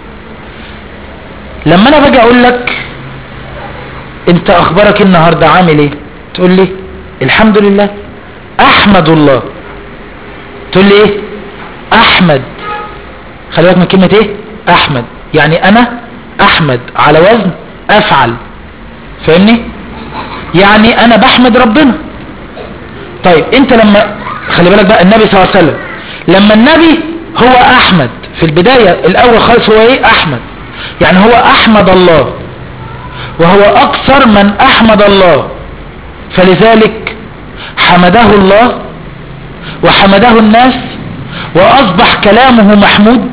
لما أنا باجي أقول لك أنت أخبارك النهاردة عامل إيه تقول لي الحمد لله أحمد الله تقول لي إيه أحمد خلي بالك من كلمة إيه أحمد يعني أنا أحمد على وزن أفعل فاهمني يعني أنا بحمد ربنا طيب أنت لما خلي بالك بقى النبي صلى الله عليه وسلم لما النبي هو أحمد في البداية الأول خالص هو إيه أحمد يعني هو أحمد الله وهو أكثر من أحمد الله فلذلك حمده الله وحمده الناس وأصبح كلامه محمود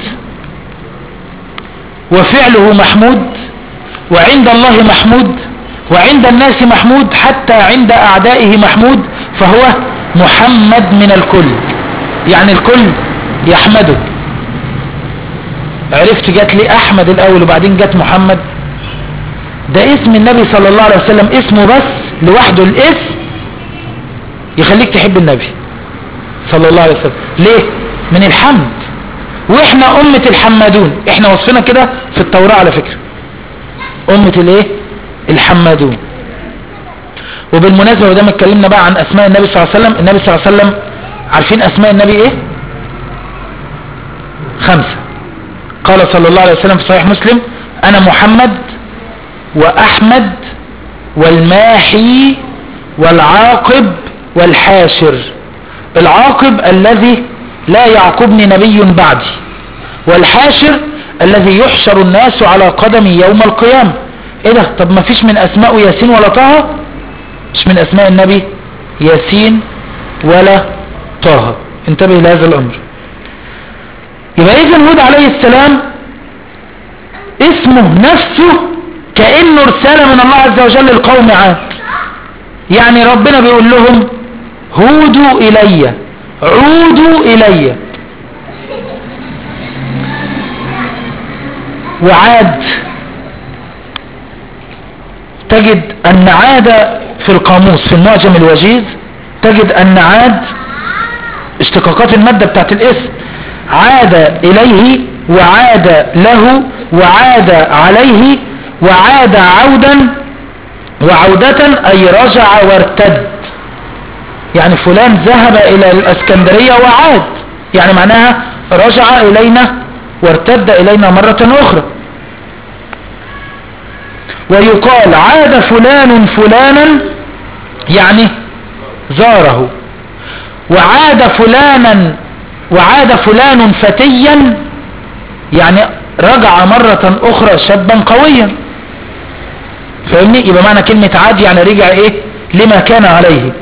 وفعله محمود وعند الله محمود وعند الناس محمود حتى عند أعدائه محمود فهو محمد من الكل يعني الكل يحمده عرفت جات لي أحمد الأول وبعدين جات محمد ده اسم النبي صلى الله عليه وسلم اسمه بس لوحده الاسم يخليك تحب النبي صلى الله عليه وسلم ليه من الحمد واحنا امة الحمادون احنا وصفنا كده في التوراة على فكرة امة الايه الحمادون وبالمناسبة ودام اتكلمنا بقى عن اسماء النبي صلى الله عليه وسلم النبي صلى الله عليه وسلم عارفين اسماء النبي ايه خمسة قال صلى الله عليه وسلم في صحيح مسلم انا محمد واحمد والماحي والعاقب والحاشر العاقب الذي لا يعقبني نبي بعدي والحاشر الذي يحشر الناس على قدمي يوم القيامة ايه ده طب ما فيش من اسماء ياسين ولا طه مش من اسماء النبي ياسين ولا طه انتبه لهذا الامر يبقى اذن هود عليه السلام اسمه نفسه كأنه رسالة من الله عز وجل للقوم عاد يعني ربنا بيقول لهم هودوا إلي عودوا إلي وعاد تجد أن عاد في القاموس في المعجم الوجيز تجد أن عاد اشتقاقات المادة بتاعت الاسم عاد إليه وعاد له وعاد عليه وعاد عودا وعودة أي رجع وارتد يعني فلان ذهب إلى الأسكندرية وعاد يعني معناها رجع إلينا وارتد إلينا مرة أخرى ويقال عاد فلان فلانا يعني زاره وعاد فلانا وعاد فلان فتيا يعني رجع مرة أخرى شابا قويا فاهمني يبقى معنى كلمة عاد يعني رجع ايه لما كان عليه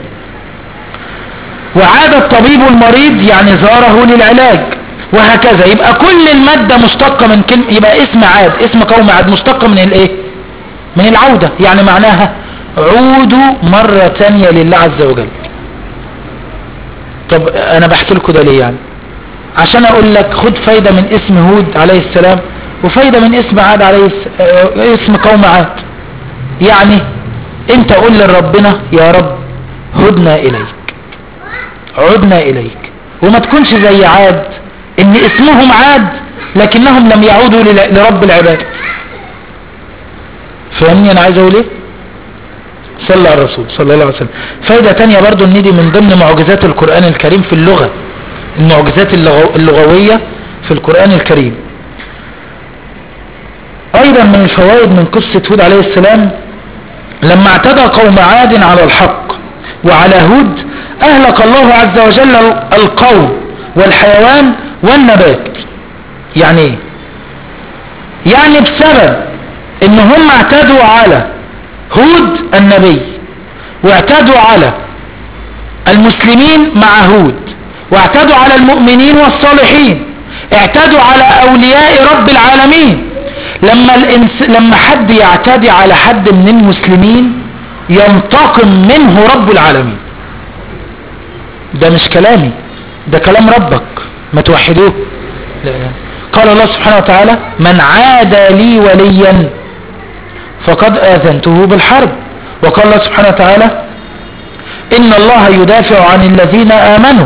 وعاد الطبيب المريض يعني زاره للعلاج وهكذا يبقى كل المادة مشتقة من كلمة يبقى اسم عاد اسم قوم عاد مشتقة من الايه من العودة يعني معناها عودوا مرة تانية لله عز وجل طب انا بحكي لكم ده ليه يعني عشان اقول لك خد فايدة من اسم هود عليه السلام وفايدة من اسم عاد عليه الس... اه اسم قوم عاد يعني انت قول لربنا يا رب هدنا اليك عدنا اليك وما تكونش زي عاد ان اسمهم عاد لكنهم لم يعودوا لل- لرب العباد فاهمني انا عايز اقول ايه صلى على الرسول صلى الله عليه وسلم فايدة تانية برضو ان دي من ضمن معجزات القرآن الكريم في اللغة المعجزات اللغو- اللغوية في القرآن الكريم ايضا من الفوائد من قصة هود عليه السلام لما اعتدى قوم عاد على الحق وعلى هود اهلك الله عز وجل القوم والحيوان والنبات يعني ايه يعني بسبب ان هم اعتدوا على هود النبي واعتدوا على المسلمين مع هود واعتدوا على المؤمنين والصالحين اعتدوا على اولياء رب العالمين لما الإنس... لما حد يعتدي على حد من المسلمين ينتقم منه رب العالمين ده مش كلامي ده كلام ربك ما توحدوه لا لا. قال الله سبحانه وتعالى من عادى لي وليا فقد آذنته بالحرب وقال الله سبحانه وتعالى إن الله يدافع عن الذين آمنوا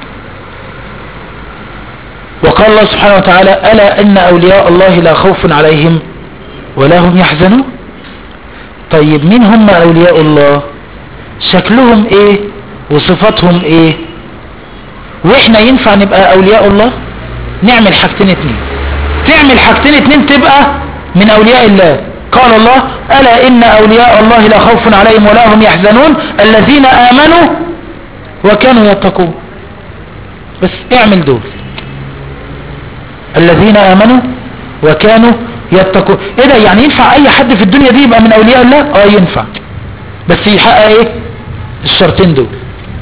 وقال الله سبحانه وتعالى ألا إن أولياء الله لا خوف عليهم ولا هم يحزنون طيب مين هم أولياء الله شكلهم إيه وصفاتهم إيه وإحنا ينفع نبقى أولياء الله نعمل حاجتين اتنين تعمل حاجتين اتنين تبقى من أولياء الله قال الله ألا إن أولياء الله لا خوف عليهم ولا هم يحزنون الذين آمنوا وكانوا يتقون بس اعمل دول الذين آمنوا وكانوا يتقون ايه ده يعني ينفع اي حد في الدنيا دي يبقى من اولياء الله اه ينفع بس يحقق ايه الشرطين دول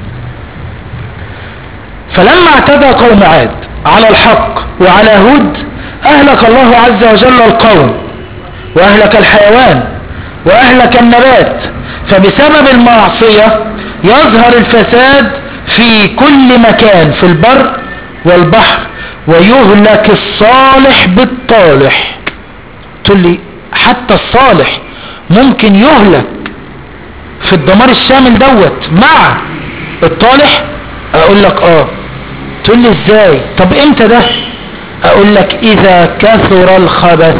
فلما اعتدى قوم عاد على الحق وعلى هود اهلك الله عز وجل القوم واهلك الحيوان واهلك النبات فبسبب المعصية يظهر الفساد في كل مكان في البر والبحر ويهلك الصالح بالطالح تقول لي حتى الصالح ممكن يهلك في الدمار الشامل دوت مع الطالح اقول لك اه تقول لي ازاي طب امتى ده اقول لك اذا كثر الخبث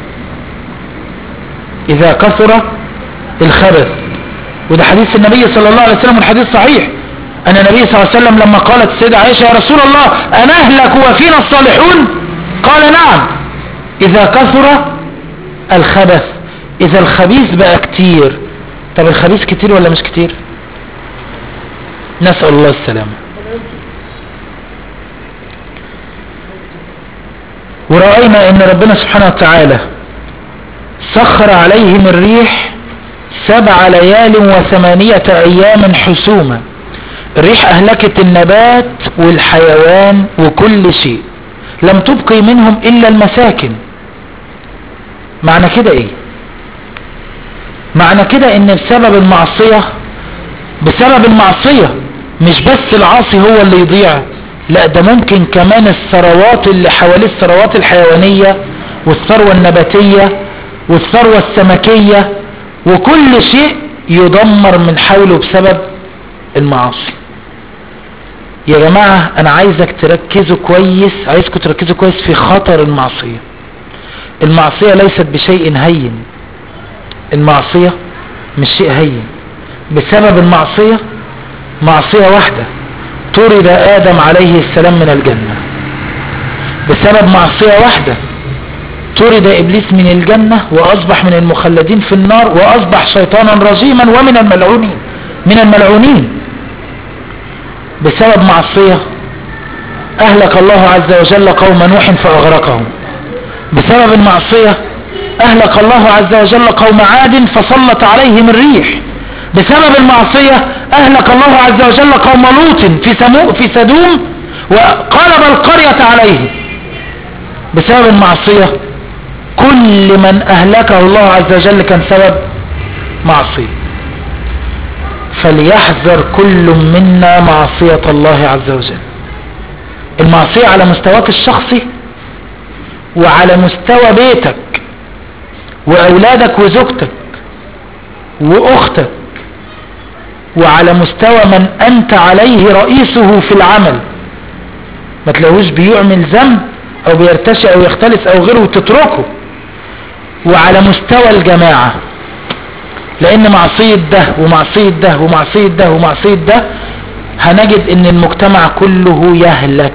اذا كثر الخبث وده حديث النبي صلى الله عليه وسلم والحديث صحيح ان النبي صلى الله عليه وسلم لما قالت السيدة عائشة يا رسول الله انا اهلك وفينا الصالحون قال نعم اذا كثر الخبث اذا الخبيث بقى كتير طب الخبيث كتير ولا مش كتير نسأل الله السلامة ورأينا ان ربنا سبحانه وتعالى سخر عليهم الريح سبع ليال وثمانية ايام حسوما الريح اهلكت النبات والحيوان وكل شيء لم تبقي منهم الا المساكن معنى كده ايه معنى كده ان بسبب المعصية بسبب المعصية مش بس العاصي هو اللي يضيع لا ده ممكن كمان الثروات اللي حواليه الثروات الحيوانية والثروة النباتية والثروة السمكية وكل شيء يدمر من حوله بسبب المعاصي يا جماعة انا عايزك تركزوا كويس عايزكم تركزوا كويس في خطر المعصية المعصية ليست بشيء هين المعصية مش شيء هين بسبب المعصية معصية واحدة طرد آدم عليه السلام من الجنة بسبب معصية واحدة طرد إبليس من الجنة وأصبح من المخلدين في النار وأصبح شيطانا رجيما ومن الملعونين من الملعونين بسبب معصية أهلك الله عز وجل قوم نوح فأغرقهم بسبب المعصية أهلك الله عز وجل قوم عاد فسلط عليهم الريح بسبب المعصية أهلك الله عز وجل قوم لوط في, سمو في سدوم وقلب القرية عليهم بسبب المعصية كل من أهلكه الله عز وجل كان سبب معصية فليحذر كل منا معصية الله عز وجل المعصية على مستواك الشخصي وعلى مستوى بيتك وأولادك وزوجتك وأختك وعلى مستوى من أنت عليه رئيسه في العمل ما تلاقوش بيعمل ذنب أو بيرتشي أو يختلس أو غيره وتتركه وعلى مستوى الجماعة لأن معصية ده ومعصية ده ومعصية ده ومعصية ده هنجد ان المجتمع كله يهلك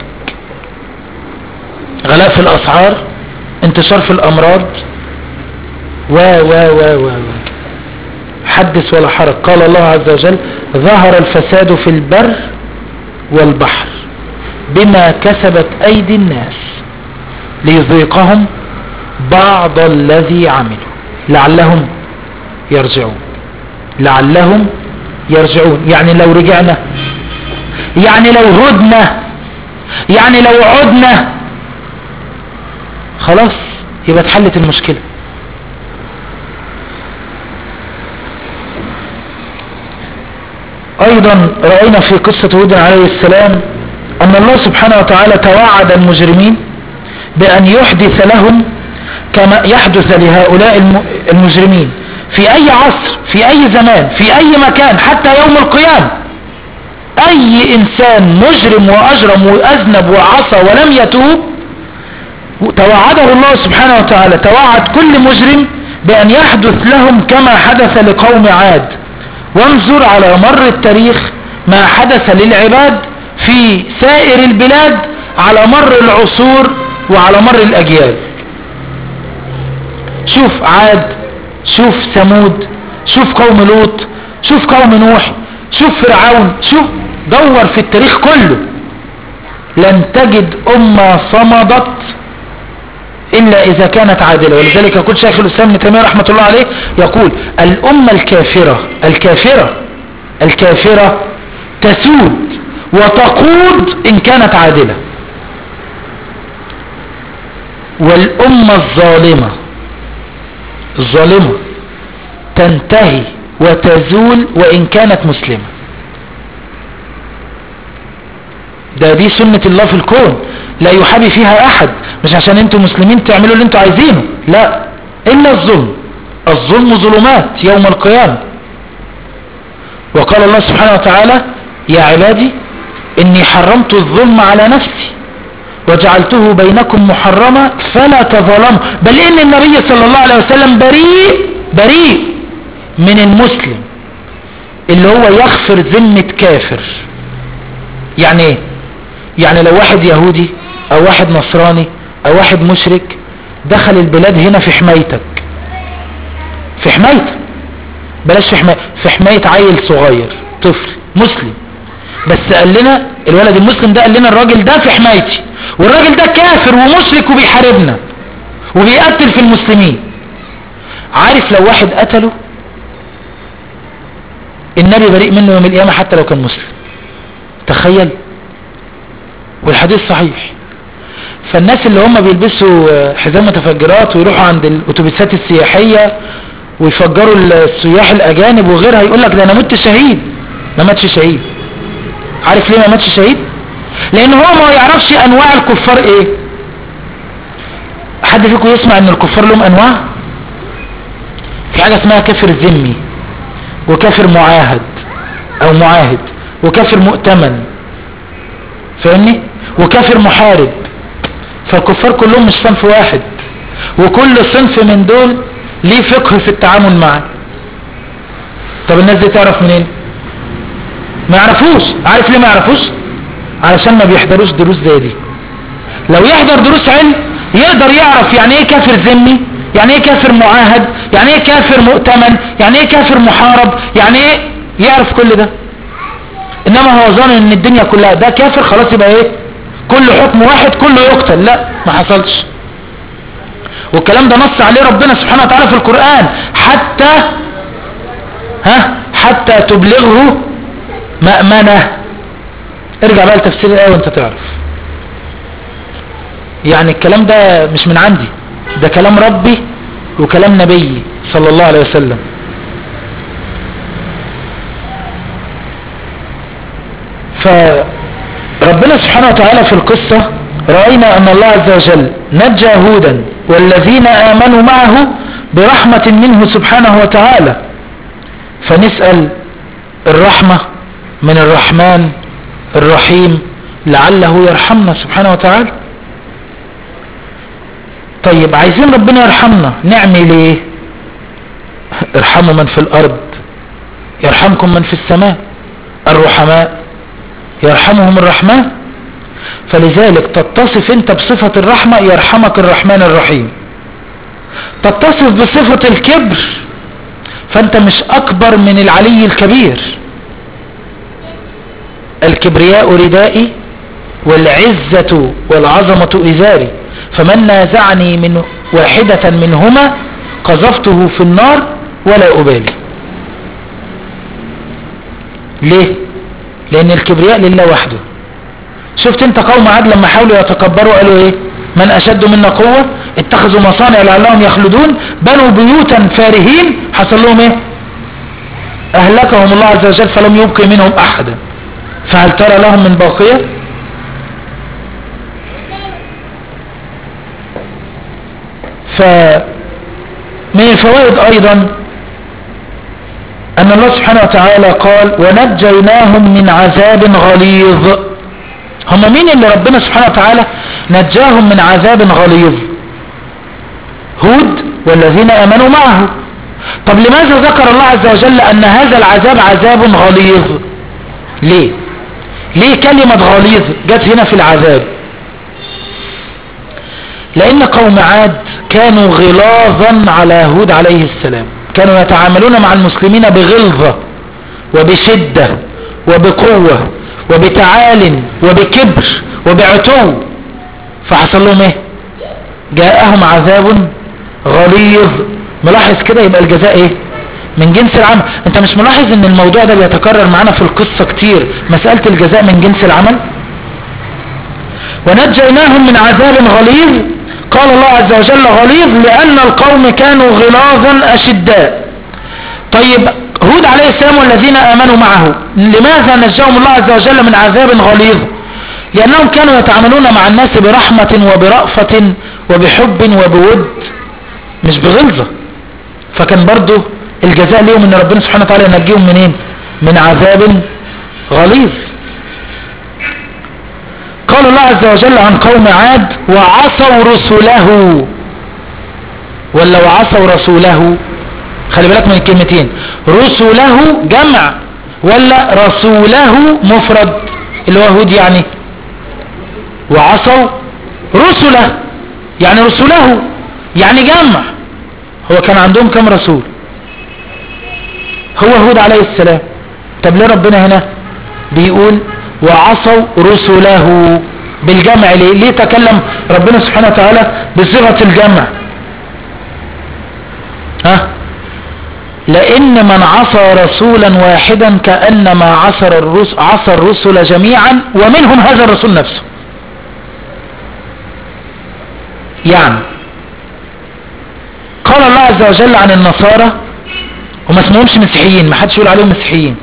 غلاء في الأسعار انتشار في الأمراض و و و و حدث ولا حرج قال الله عز وجل ظهر الفساد في البر والبحر بما كسبت أيدي الناس ليذيقهم بعض الذي عملوا لعلهم يرجعون لعلهم يرجعون يعني لو رجعنا يعني لو هدنا يعني لو عدنا خلاص يبقى اتحلت المشكلة ايضا رأينا في قصة هود عليه السلام ان الله سبحانه وتعالى توعد المجرمين بان يحدث لهم كما يحدث لهؤلاء المجرمين في اي عصر في اي زمان في اي مكان حتى يوم القيامة اي انسان مجرم واجرم واذنب وعصى ولم يتوب توعده الله سبحانه وتعالى توعد كل مجرم بان يحدث لهم كما حدث لقوم عاد وانظر على مر التاريخ ما حدث للعباد في سائر البلاد على مر العصور وعلى مر الأجيال شوف عاد شوف ثمود شوف قوم لوط شوف قوم نوح شوف فرعون شوف دور في التاريخ كله لن تجد أمة صمدت إلا إذا كانت عادلة ولذلك يقول شيخ الإسلام ابن تيمية رحمة الله عليه يقول الأمة الكافرة الكافرة الكافرة تسود وتقود إن كانت عادلة والأمة الظالمة الظالمة تنتهي وتزول وإن كانت مسلمة ده دي سنة الله في الكون لا يحابي فيها أحد مش عشان انتوا مسلمين تعملوا اللي انتوا عايزينه لا إلا الظلم الظلم ظلمات يوم القيامة وقال الله سبحانه وتعالى يا عبادي إني حرمت الظلم على نفسي وجعلته بينكم محرما فلا تظلموا بل ان النبي صلى الله عليه وسلم بريء بريء من المسلم اللي هو يغفر ذمة كافر يعني ايه يعني لو واحد يهودي او واحد نصراني او واحد مشرك دخل البلاد هنا في حمايتك في حمايتك بلاش في حماية في حماية عيل صغير طفل مسلم بس قال لنا الولد المسلم ده قال لنا الراجل ده في حمايتي والراجل ده كافر ومشرك وبيحاربنا وبيقتل في المسلمين عارف لو واحد قتله النبي بريء منه يوم القيامة حتى لو كان مسلم تخيل والحديث صحيح فالناس اللي هم بيلبسوا حزام متفجرات ويروحوا عند الاتوبيسات السياحية ويفجروا السياح الاجانب وغيرها يقول لك ده انا مت شهيد ما ماتش شهيد عارف ليه ما ماتش شهيد لان هو ما يعرفش انواع الكفار ايه حد فيكم يسمع ان الكفار لهم انواع في حاجة اسمها كافر ذمي وكافر معاهد او معاهد وكافر مؤتمن فاهمني وكافر محارب فالكفار كلهم مش صنف واحد وكل صنف من دول ليه فقه في التعامل معاه طب الناس دي تعرف منين ما يعرفوش عارف ليه ما يعرفوش علشان ما بيحضروش دروس زي دي لو يحضر دروس علم يقدر يعرف يعني ايه كافر ذمي يعني ايه كافر معاهد يعني ايه كافر مؤتمن يعني ايه كافر محارب يعني ايه يعرف كل ده انما هو ظن ان الدنيا كلها ده كافر خلاص يبقى ايه كل حكم واحد كله يقتل لا ما حصلش والكلام ده نص عليه ربنا سبحانه وتعالى في القرآن حتى ها حتى تبلغه مأمنة ارجع بقى لتفسير الآية وانت تعرف يعني الكلام ده مش من عندي ده كلام ربي وكلام نبي صلى الله عليه وسلم فربنا سبحانه وتعالى في القصة رأينا أن الله عز وجل نجى هودا والذين آمنوا معه برحمة منه سبحانه وتعالى فنسأل الرحمة من الرحمن الرحيم لعله يرحمنا سبحانه وتعالى طيب عايزين ربنا يرحمنا نعمل ايه ارحموا من في الارض يرحمكم من في السماء الرحماء يرحمهم الرحمن فلذلك تتصف انت بصفة الرحمة يرحمك الرحمن الرحيم تتصف بصفة الكبر فانت مش اكبر من العلي الكبير الكبرياء ردائي والعزة والعظمة ازاري فمن نازعني من واحدة منهما قذفته في النار ولا أبالي ليه لأن الكبرياء لله وحده شفت انت قوم عاد لما حاولوا يتكبروا قالوا ايه من أشد منا قوة اتخذوا مصانع لعلهم يخلدون بنوا بيوتا فارهين حصل لهم ايه أهلكهم الله عز وجل فلم يبقي منهم أحدا فهل ترى لهم من باقية فمن الفوائد أيضا أن الله سبحانه وتعالى قال ونجيناهم من عذاب غليظ هم مين اللي ربنا سبحانه وتعالى نجاهم من عذاب غليظ هود والذين آمنوا معه طب لماذا ذكر الله عز وجل أن هذا العذاب عذاب غليظ ليه ليه كلمة غليظ جت هنا في العذاب لأن قوم عاد كانوا غلاظا على هود عليه السلام كانوا يتعاملون مع المسلمين بغلظة وبشدة وبقوة وبتعال وبكبر وبعتو فحصل لهم ايه جاءهم عذاب غليظ ملاحظ كده يبقى الجزاء ايه من جنس العمل انت مش ملاحظ ان الموضوع ده بيتكرر معانا في القصة كتير مسألة الجزاء من جنس العمل ونجيناهم من عذاب غليظ قال الله عز وجل غليظ لأن القوم كانوا غلاظا أشداء طيب هود عليه السلام والذين آمنوا معه لماذا نجاهم الله عز وجل من عذاب غليظ لأنهم كانوا يتعاملون مع الناس برحمة وبرأفة وبحب وبود مش بغلظة فكان برضو الجزاء ليهم ان ربنا سبحانه وتعالى ينجيهم منين من عذاب غليظ قال قال الله عز وجل عن قوم عاد وعصوا رسله ولا وعصوا رسوله خلي بالك من الكلمتين رسله جمع ولا رسوله مفرد اللي هو هود يعني وعصوا رسله يعني رسله يعني جمع هو كان عندهم كم رسول هو هود عليه السلام طب ليه ربنا هنا بيقول وعصوا رسله بالجمع ليه, ليه تكلم ربنا سبحانه وتعالى بصيغة الجمع ها لان من عصى رسولا واحدا كأنما عصر الرسل, عصى الرسل جميعا ومنهم هذا الرسول نفسه يعني قال الله عز وجل عن النصارى وما اسمهمش مسيحيين ما حدش يقول عليهم مسيحيين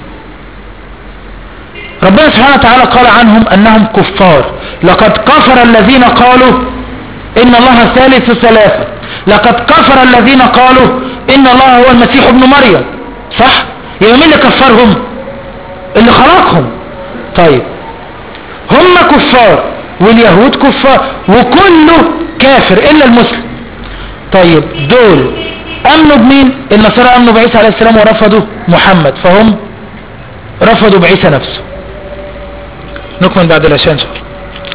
ربنا سبحانه وتعالى قال عنهم انهم كفار لقد كفر الذين قالوا ان الله ثالث ثلاثة لقد كفر الذين قالوا ان الله هو المسيح ابن مريم صح يبقى مين اللي كفرهم اللي خلقهم طيب هم كفار واليهود كفار وكله كافر الا المسلم طيب دول امنوا بمين النصارى امنوا بعيسى عليه السلام ورفضوا محمد فهم رفضوا بعيسى نفسه نكمل بعد العشاء ان شاء الله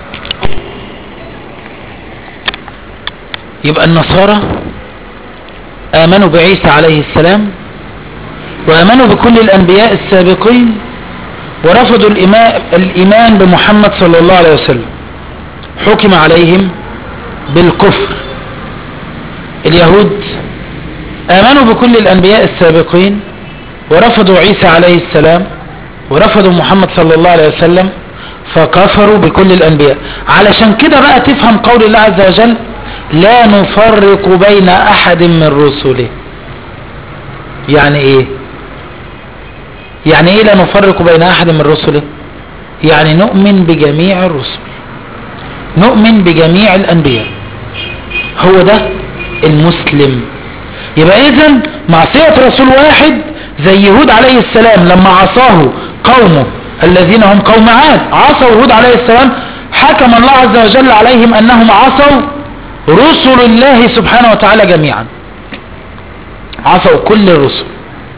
يبقى النصارى امنوا بعيسى عليه السلام وامنوا بكل الانبياء السابقين ورفضوا الايمان بمحمد صلى الله عليه وسلم حكم عليهم بالكفر اليهود امنوا بكل الانبياء السابقين ورفضوا عيسى عليه السلام ورفضوا محمد صلى الله عليه وسلم فكفروا بكل الانبياء علشان كده بقى تفهم قول الله عز وجل لا نفرق بين احد من رسله يعني ايه يعني ايه لا نفرق بين احد من رسله يعني نؤمن بجميع الرسل نؤمن بجميع الانبياء هو ده المسلم يبقى اذا معصية رسول واحد زي يهود عليه السلام لما عصاه قومه الذين هم قوم عاد عصوا هود عليه السلام حكم الله عز وجل عليهم انهم عصوا رسل الله سبحانه وتعالى جميعا عصوا كل الرسل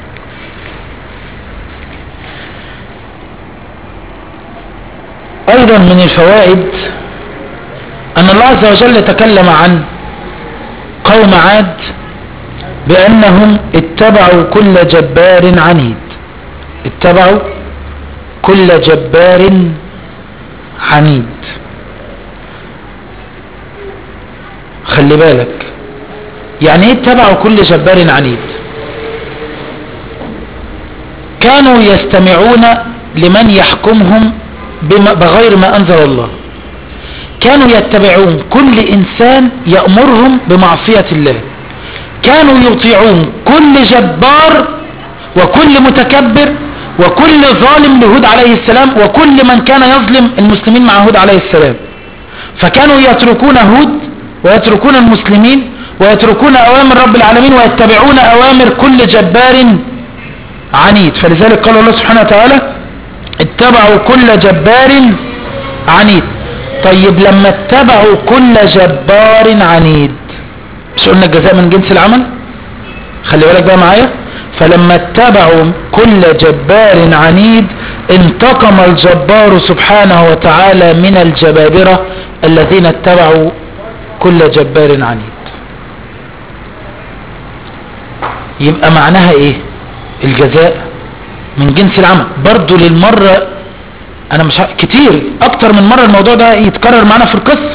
ايضا من الفوائد ان الله عز وجل تكلم عن قوم عاد بانهم اتبعوا كل جبار عنيد اتبعوا كل جبار عنيد خلي بالك يعني ايه اتبعوا كل جبار عنيد كانوا يستمعون لمن يحكمهم بغير ما انزل الله كانوا يتبعون كل انسان يأمرهم بمعصية الله كانوا يطيعون كل جبار وكل متكبر وكل ظالم لهود عليه السلام وكل من كان يظلم المسلمين مع هود عليه السلام فكانوا يتركون هود ويتركون المسلمين ويتركون أوامر رب العالمين ويتبعون أوامر كل جبار عنيد فلذلك قال الله سبحانه وتعالى اتبعوا كل جبار عنيد طيب لما اتبعوا كل جبار عنيد مش قلنا الجزاء من جنس العمل خلي بالك بقى معايا فلما اتبعوا كل جبار عنيد انتقم الجبار سبحانه وتعالى من الجبابرة الذين اتبعوا كل جبار عنيد يبقى معناها ايه الجزاء من جنس العمل برضو للمرة انا مش ه... كتير اكتر من مرة الموضوع ده يتكرر معنا في القصة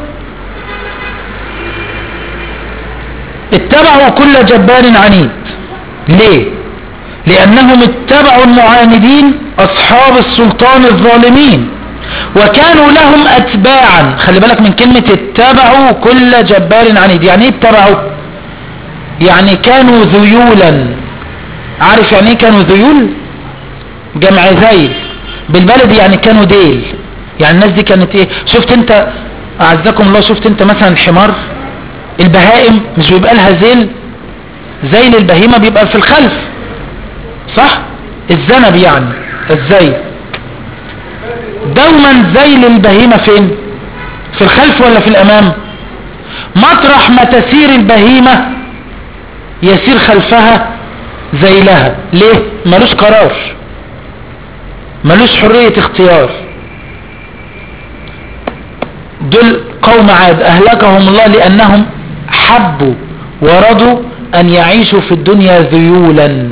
اتبعوا كل جبار عنيد ليه لانهم اتبعوا المعاندين اصحاب السلطان الظالمين وكانوا لهم اتباعا خلي بالك من كلمة اتبعوا كل جبار عنيد يعني ايه اتبعوا يعني كانوا ذيولا عارف يعني ايه كانوا ذيول جمع ذيل بالبلد يعني كانوا ديل يعني الناس دي كانت ايه شفت انت اعزكم الله شفت انت مثلا الحمار البهائم مش بيبقى لها ذيل ذيل البهيمة بيبقى في الخلف صح الذنب يعني الذيل دوما ذيل البهيمة فين في الخلف ولا في الامام مطرح ما تسير البهيمة يسير خلفها زي لها ليه ملوش قرار ملوش حرية اختيار دول قوم عاد اهلكهم الله لانهم حبوا ورضوا ان يعيشوا في الدنيا ذيولا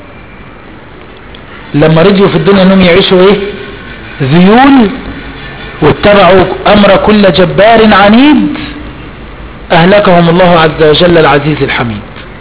لما رضيوا في الدنيا انهم يعيشوا ايه ذيول واتبعوا امر كل جبار عنيد اهلكهم الله عز وجل العزيز الحميد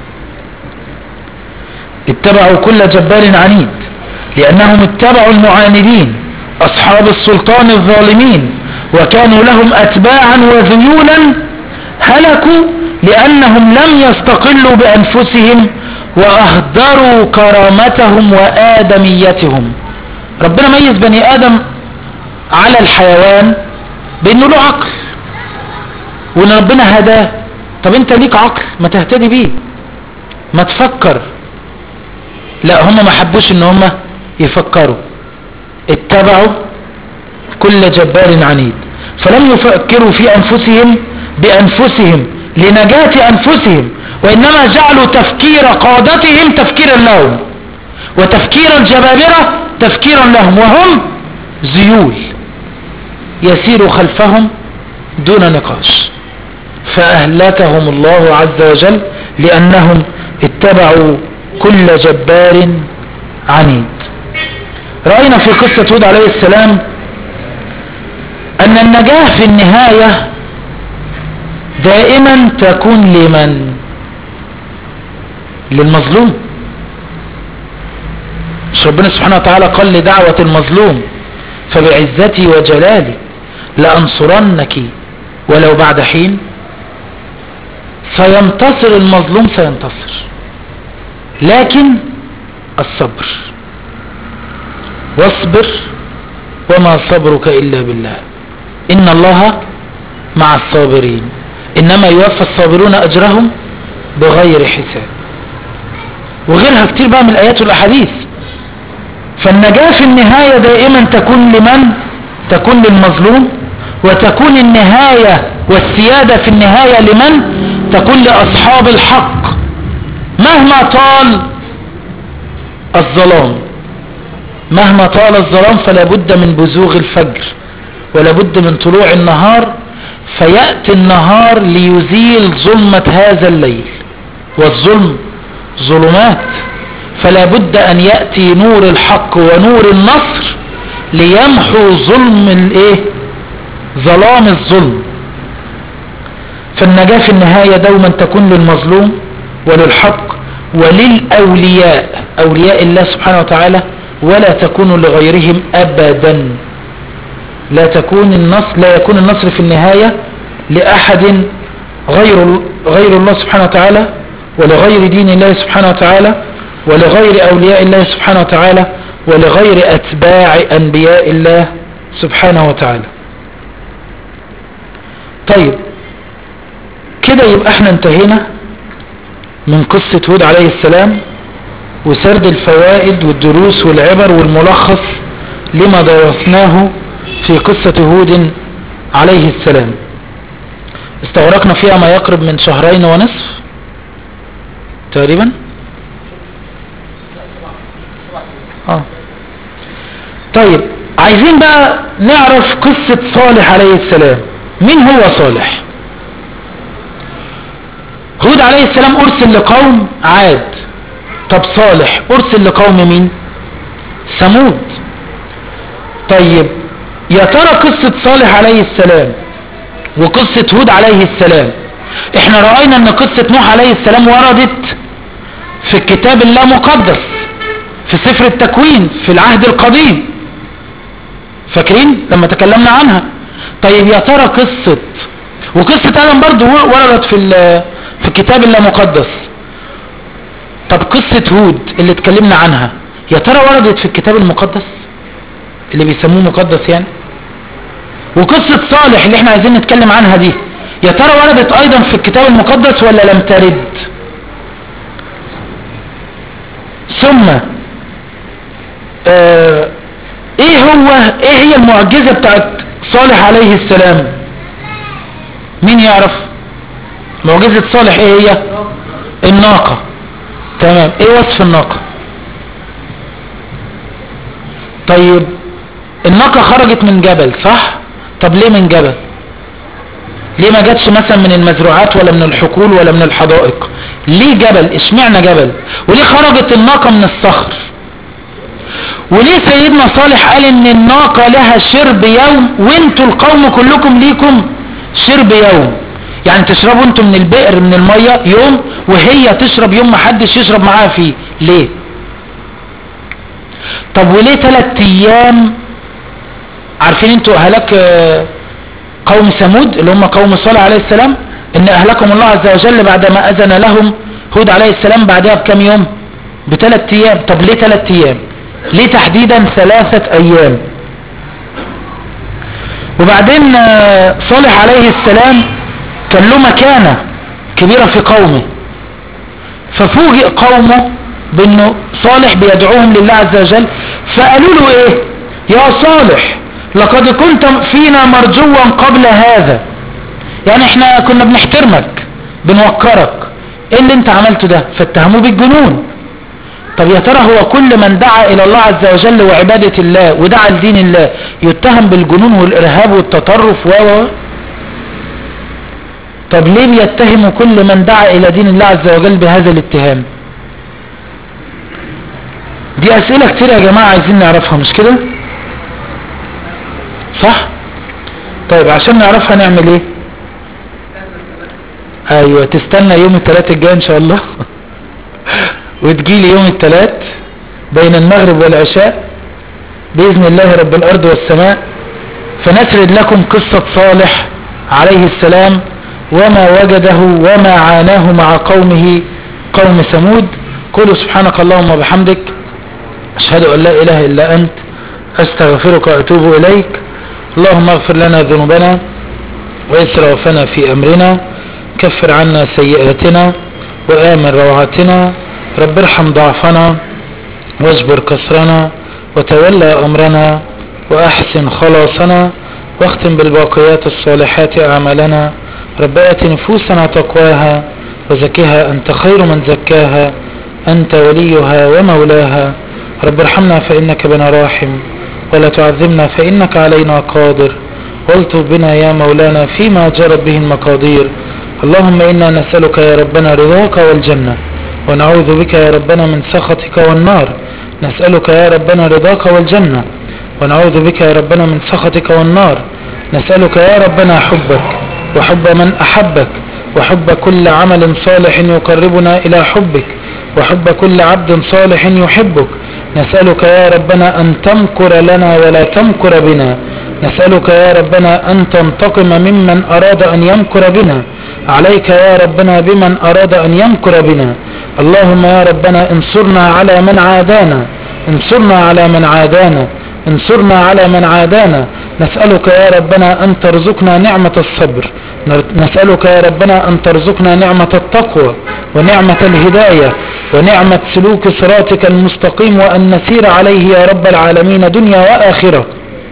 اتبعوا كل جبار عنيد لانهم اتبعوا المعاندين اصحاب السلطان الظالمين وكانوا لهم اتباعا وذيولا هلكوا لانهم لم يستقلوا بانفسهم واهدروا كرامتهم وادميتهم ربنا ميز بني ادم على الحيوان بانه له عقل وان ربنا هداه طب انت ليك عقل ما تهتدي بيه ما تفكر لا هم ما حبوش ان هم يفكروا اتبعوا كل جبار عنيد فلم يفكروا في انفسهم بانفسهم لنجاة انفسهم وانما جعلوا تفكير قادتهم تفكيرا لهم وتفكير الجبابرة تفكيرا لهم وهم زيول يسير خلفهم دون نقاش فأهلكهم الله عز وجل لأنهم اتبعوا كل جبار عنيد رأينا في قصة هود عليه السلام أن النجاة في النهاية دائما تكون لمن للمظلوم مش ربنا سبحانه وتعالى قال لدعوة المظلوم فبعزتي وجلالي لأنصرنك ولو بعد حين سينتصر المظلوم سينتصر لكن الصبر واصبر وما صبرك إلا بالله إن الله مع الصابرين إنما يوفى الصابرون أجرهم بغير حساب وغيرها كتير بقى من الآيات والأحاديث فالنجاة في النهاية دائما تكون لمن تكون للمظلوم وتكون النهاية والسيادة في النهاية لمن تكون لأصحاب الحق مهما طال الظلام مهما طال الظلام فلا بد من بزوغ الفجر ولا بد من طلوع النهار فيأتي النهار ليزيل ظلمة هذا الليل والظلم ظلمات فلا بد أن يأتي نور الحق ونور النصر ليمحو ظلم الايه ظلام الظلم فالنجاة في النهاية دوما تكون للمظلوم وللحق وللأولياء أولياء الله سبحانه وتعالى ولا تكون لغيرهم أبدا لا تكون النصر لا يكون النصر في النهاية لأحد غير غير الله سبحانه وتعالى ولغير دين الله سبحانه وتعالى ولغير أولياء الله سبحانه وتعالى ولغير أتباع أنبياء الله سبحانه وتعالى طيب كده يبقى احنا انتهينا من قصة هود عليه السلام وسرد الفوائد والدروس والعبر والملخص لما درسناه في قصة هود عليه السلام استغرقنا فيها ما يقرب من شهرين ونصف تقريبا اه طيب عايزين بقى نعرف قصة صالح عليه السلام مين هو صالح هود عليه السلام ارسل لقوم عاد طب صالح ارسل لقوم مين ثمود طيب يا ترى قصة صالح عليه السلام وقصة هود عليه السلام احنا رأينا ان قصة نوح عليه السلام وردت في الكتاب اللا مقدس في سفر التكوين في العهد القديم فاكرين لما تكلمنا عنها طيب يا ترى قصة وقصة آدم برضو وردت في في الكتاب اللا مقدس طب قصة هود اللي اتكلمنا عنها يا ترى وردت في الكتاب المقدس اللي بيسموه مقدس يعني وقصة صالح اللي احنا عايزين نتكلم عنها دي يا ترى وردت ايضا في الكتاب المقدس ولا لم ترد ثم اه ايه هو ايه هي المعجزة بتاعت صالح عليه السلام مين يعرف معجزة صالح ايه هي الناقة تمام ايه وصف الناقة طيب الناقة خرجت من جبل صح طب ليه من جبل ليه ما جاتش مثلا من المزروعات ولا من الحقول ولا من الحدائق ليه جبل اشمعنى جبل وليه خرجت الناقة من الصخر وليه سيدنا صالح قال ان الناقة لها شرب يوم وانتوا القوم كلكم ليكم شرب يوم يعني تشربوا انتوا من البئر من المية يوم وهي تشرب يوم ما حدش يشرب معاها فيه ليه طب وليه ثلاث ايام عارفين انتوا هلاك آه، قوم ثمود اللي هم قوم صالح عليه السلام ان اهلكم الله عز وجل بعدما اذن لهم هود عليه السلام بعدها بكم يوم بثلاث ايام طب ليه ثلاث ايام ليه تحديدا ثلاثة ايام وبعدين آه، صالح عليه السلام كان له مكانة كبيرة في قومه ففوجئ قومه بانه صالح بيدعوهم لله عز وجل فقالوا له ايه يا صالح لقد كنت فينا مرجوا قبل هذا يعني احنا كنا بنحترمك بنوقرك ايه اللي انت عملته ده فاتهموه بالجنون طب يا ترى هو كل من دعا الى الله عز وجل وعبادة الله ودعا لدين الله يتهم بالجنون والارهاب والتطرف و و طب ليه بيتهم كل من دعا الى دين الله عز وجل بهذا الاتهام دي اسئلة كتير يا جماعة عايزين نعرفها مش كده صح طيب عشان نعرفها نعمل ايه ايوه تستنى يوم الثلاث الجاي ان شاء الله وتجيلي يوم الثلاث بين المغرب والعشاء بإذن الله رب الأرض والسماء فنسرد لكم قصة صالح عليه السلام وما وجده وما عاناه مع قومه قوم ثمود قولوا سبحانك اللهم وبحمدك أشهد أن لا إله إلا أنت أستغفرك وأتوب إليك اللهم اغفر لنا ذنوبنا وإسرافنا في أمرنا كفر عنا سيئاتنا وآمن روعاتنا رب ارحم ضعفنا واجبر كسرنا وتولى أمرنا وأحسن خلاصنا واختم بالباقيات الصالحات أعمالنا رب آت نفوسنا تقواها وزكها أنت خير من زكاها أنت وليها ومولاها رب ارحمنا فإنك بنا راحم ولا تعذبنا فإنك علينا قادر والطف بنا يا مولانا فيما جرت به المقادير اللهم إنا نسألك يا ربنا رضاك والجنة ونعوذ بك يا ربنا من سخطك والنار نسألك يا ربنا رضاك والجنة ونعوذ بك يا ربنا من سخطك والنار نسألك يا ربنا حبك وحب من أحبك وحب كل عمل صالح يقربنا إلى حبك وحب كل عبد صالح يحبك نسألك يا ربنا أن تمكر لنا ولا تمكر بنا نسألك يا ربنا أن تنتقم ممن أراد أن يمكر بنا عليك يا ربنا بمن أراد أن يمكر بنا اللهم يا ربنا انصرنا على من عادانا انصرنا على من عادانا انصرنا على من عادانا نسألك يا ربنا أن ترزقنا نعمة الصبر نسألك يا ربنا أن ترزقنا نعمة التقوى ونعمة الهداية ونعمة سلوك صراطك المستقيم وأن نسير عليه يا رب العالمين دنيا وآخرة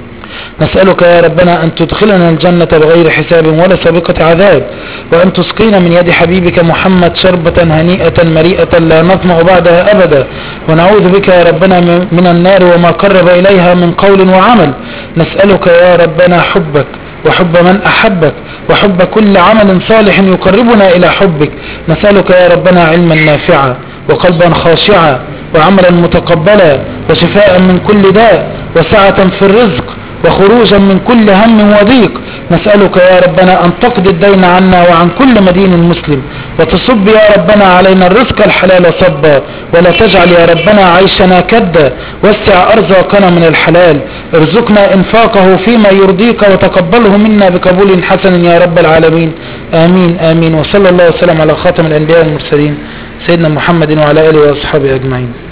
نسألك يا ربنا أن تدخلنا الجنة بغير حساب ولا سابقة عذاب وأن تسقينا من يد حبيبك محمد شربة هنيئة مريئة لا نطمع بعدها أبدا ونعوذ بك يا ربنا من النار وما قرب إليها من قول وعمل نسألك يا ربنا حبك وحب من أحبك وحب كل عمل صالح يقربنا إلى حبك نسألك يا ربنا علما نافعا وقلبا خاشعا وعملا متقبلا وشفاء من كل داء وسعة في الرزق وخروجا من كل هم وضيق نسألك يا ربنا أن تقضي الدين عنا وعن كل مدين مسلم وتصب يا ربنا علينا الرزق الحلال صبا ولا تجعل يا ربنا عيشنا كدا وسع أرزاقنا من الحلال ارزقنا إنفاقه فيما يرضيك وتقبله منا بقبول حسن يا رب العالمين آمين آمين وصلى الله وسلم على خاتم الأنبياء والمرسلين سيدنا محمد وعلى آله وأصحابه أجمعين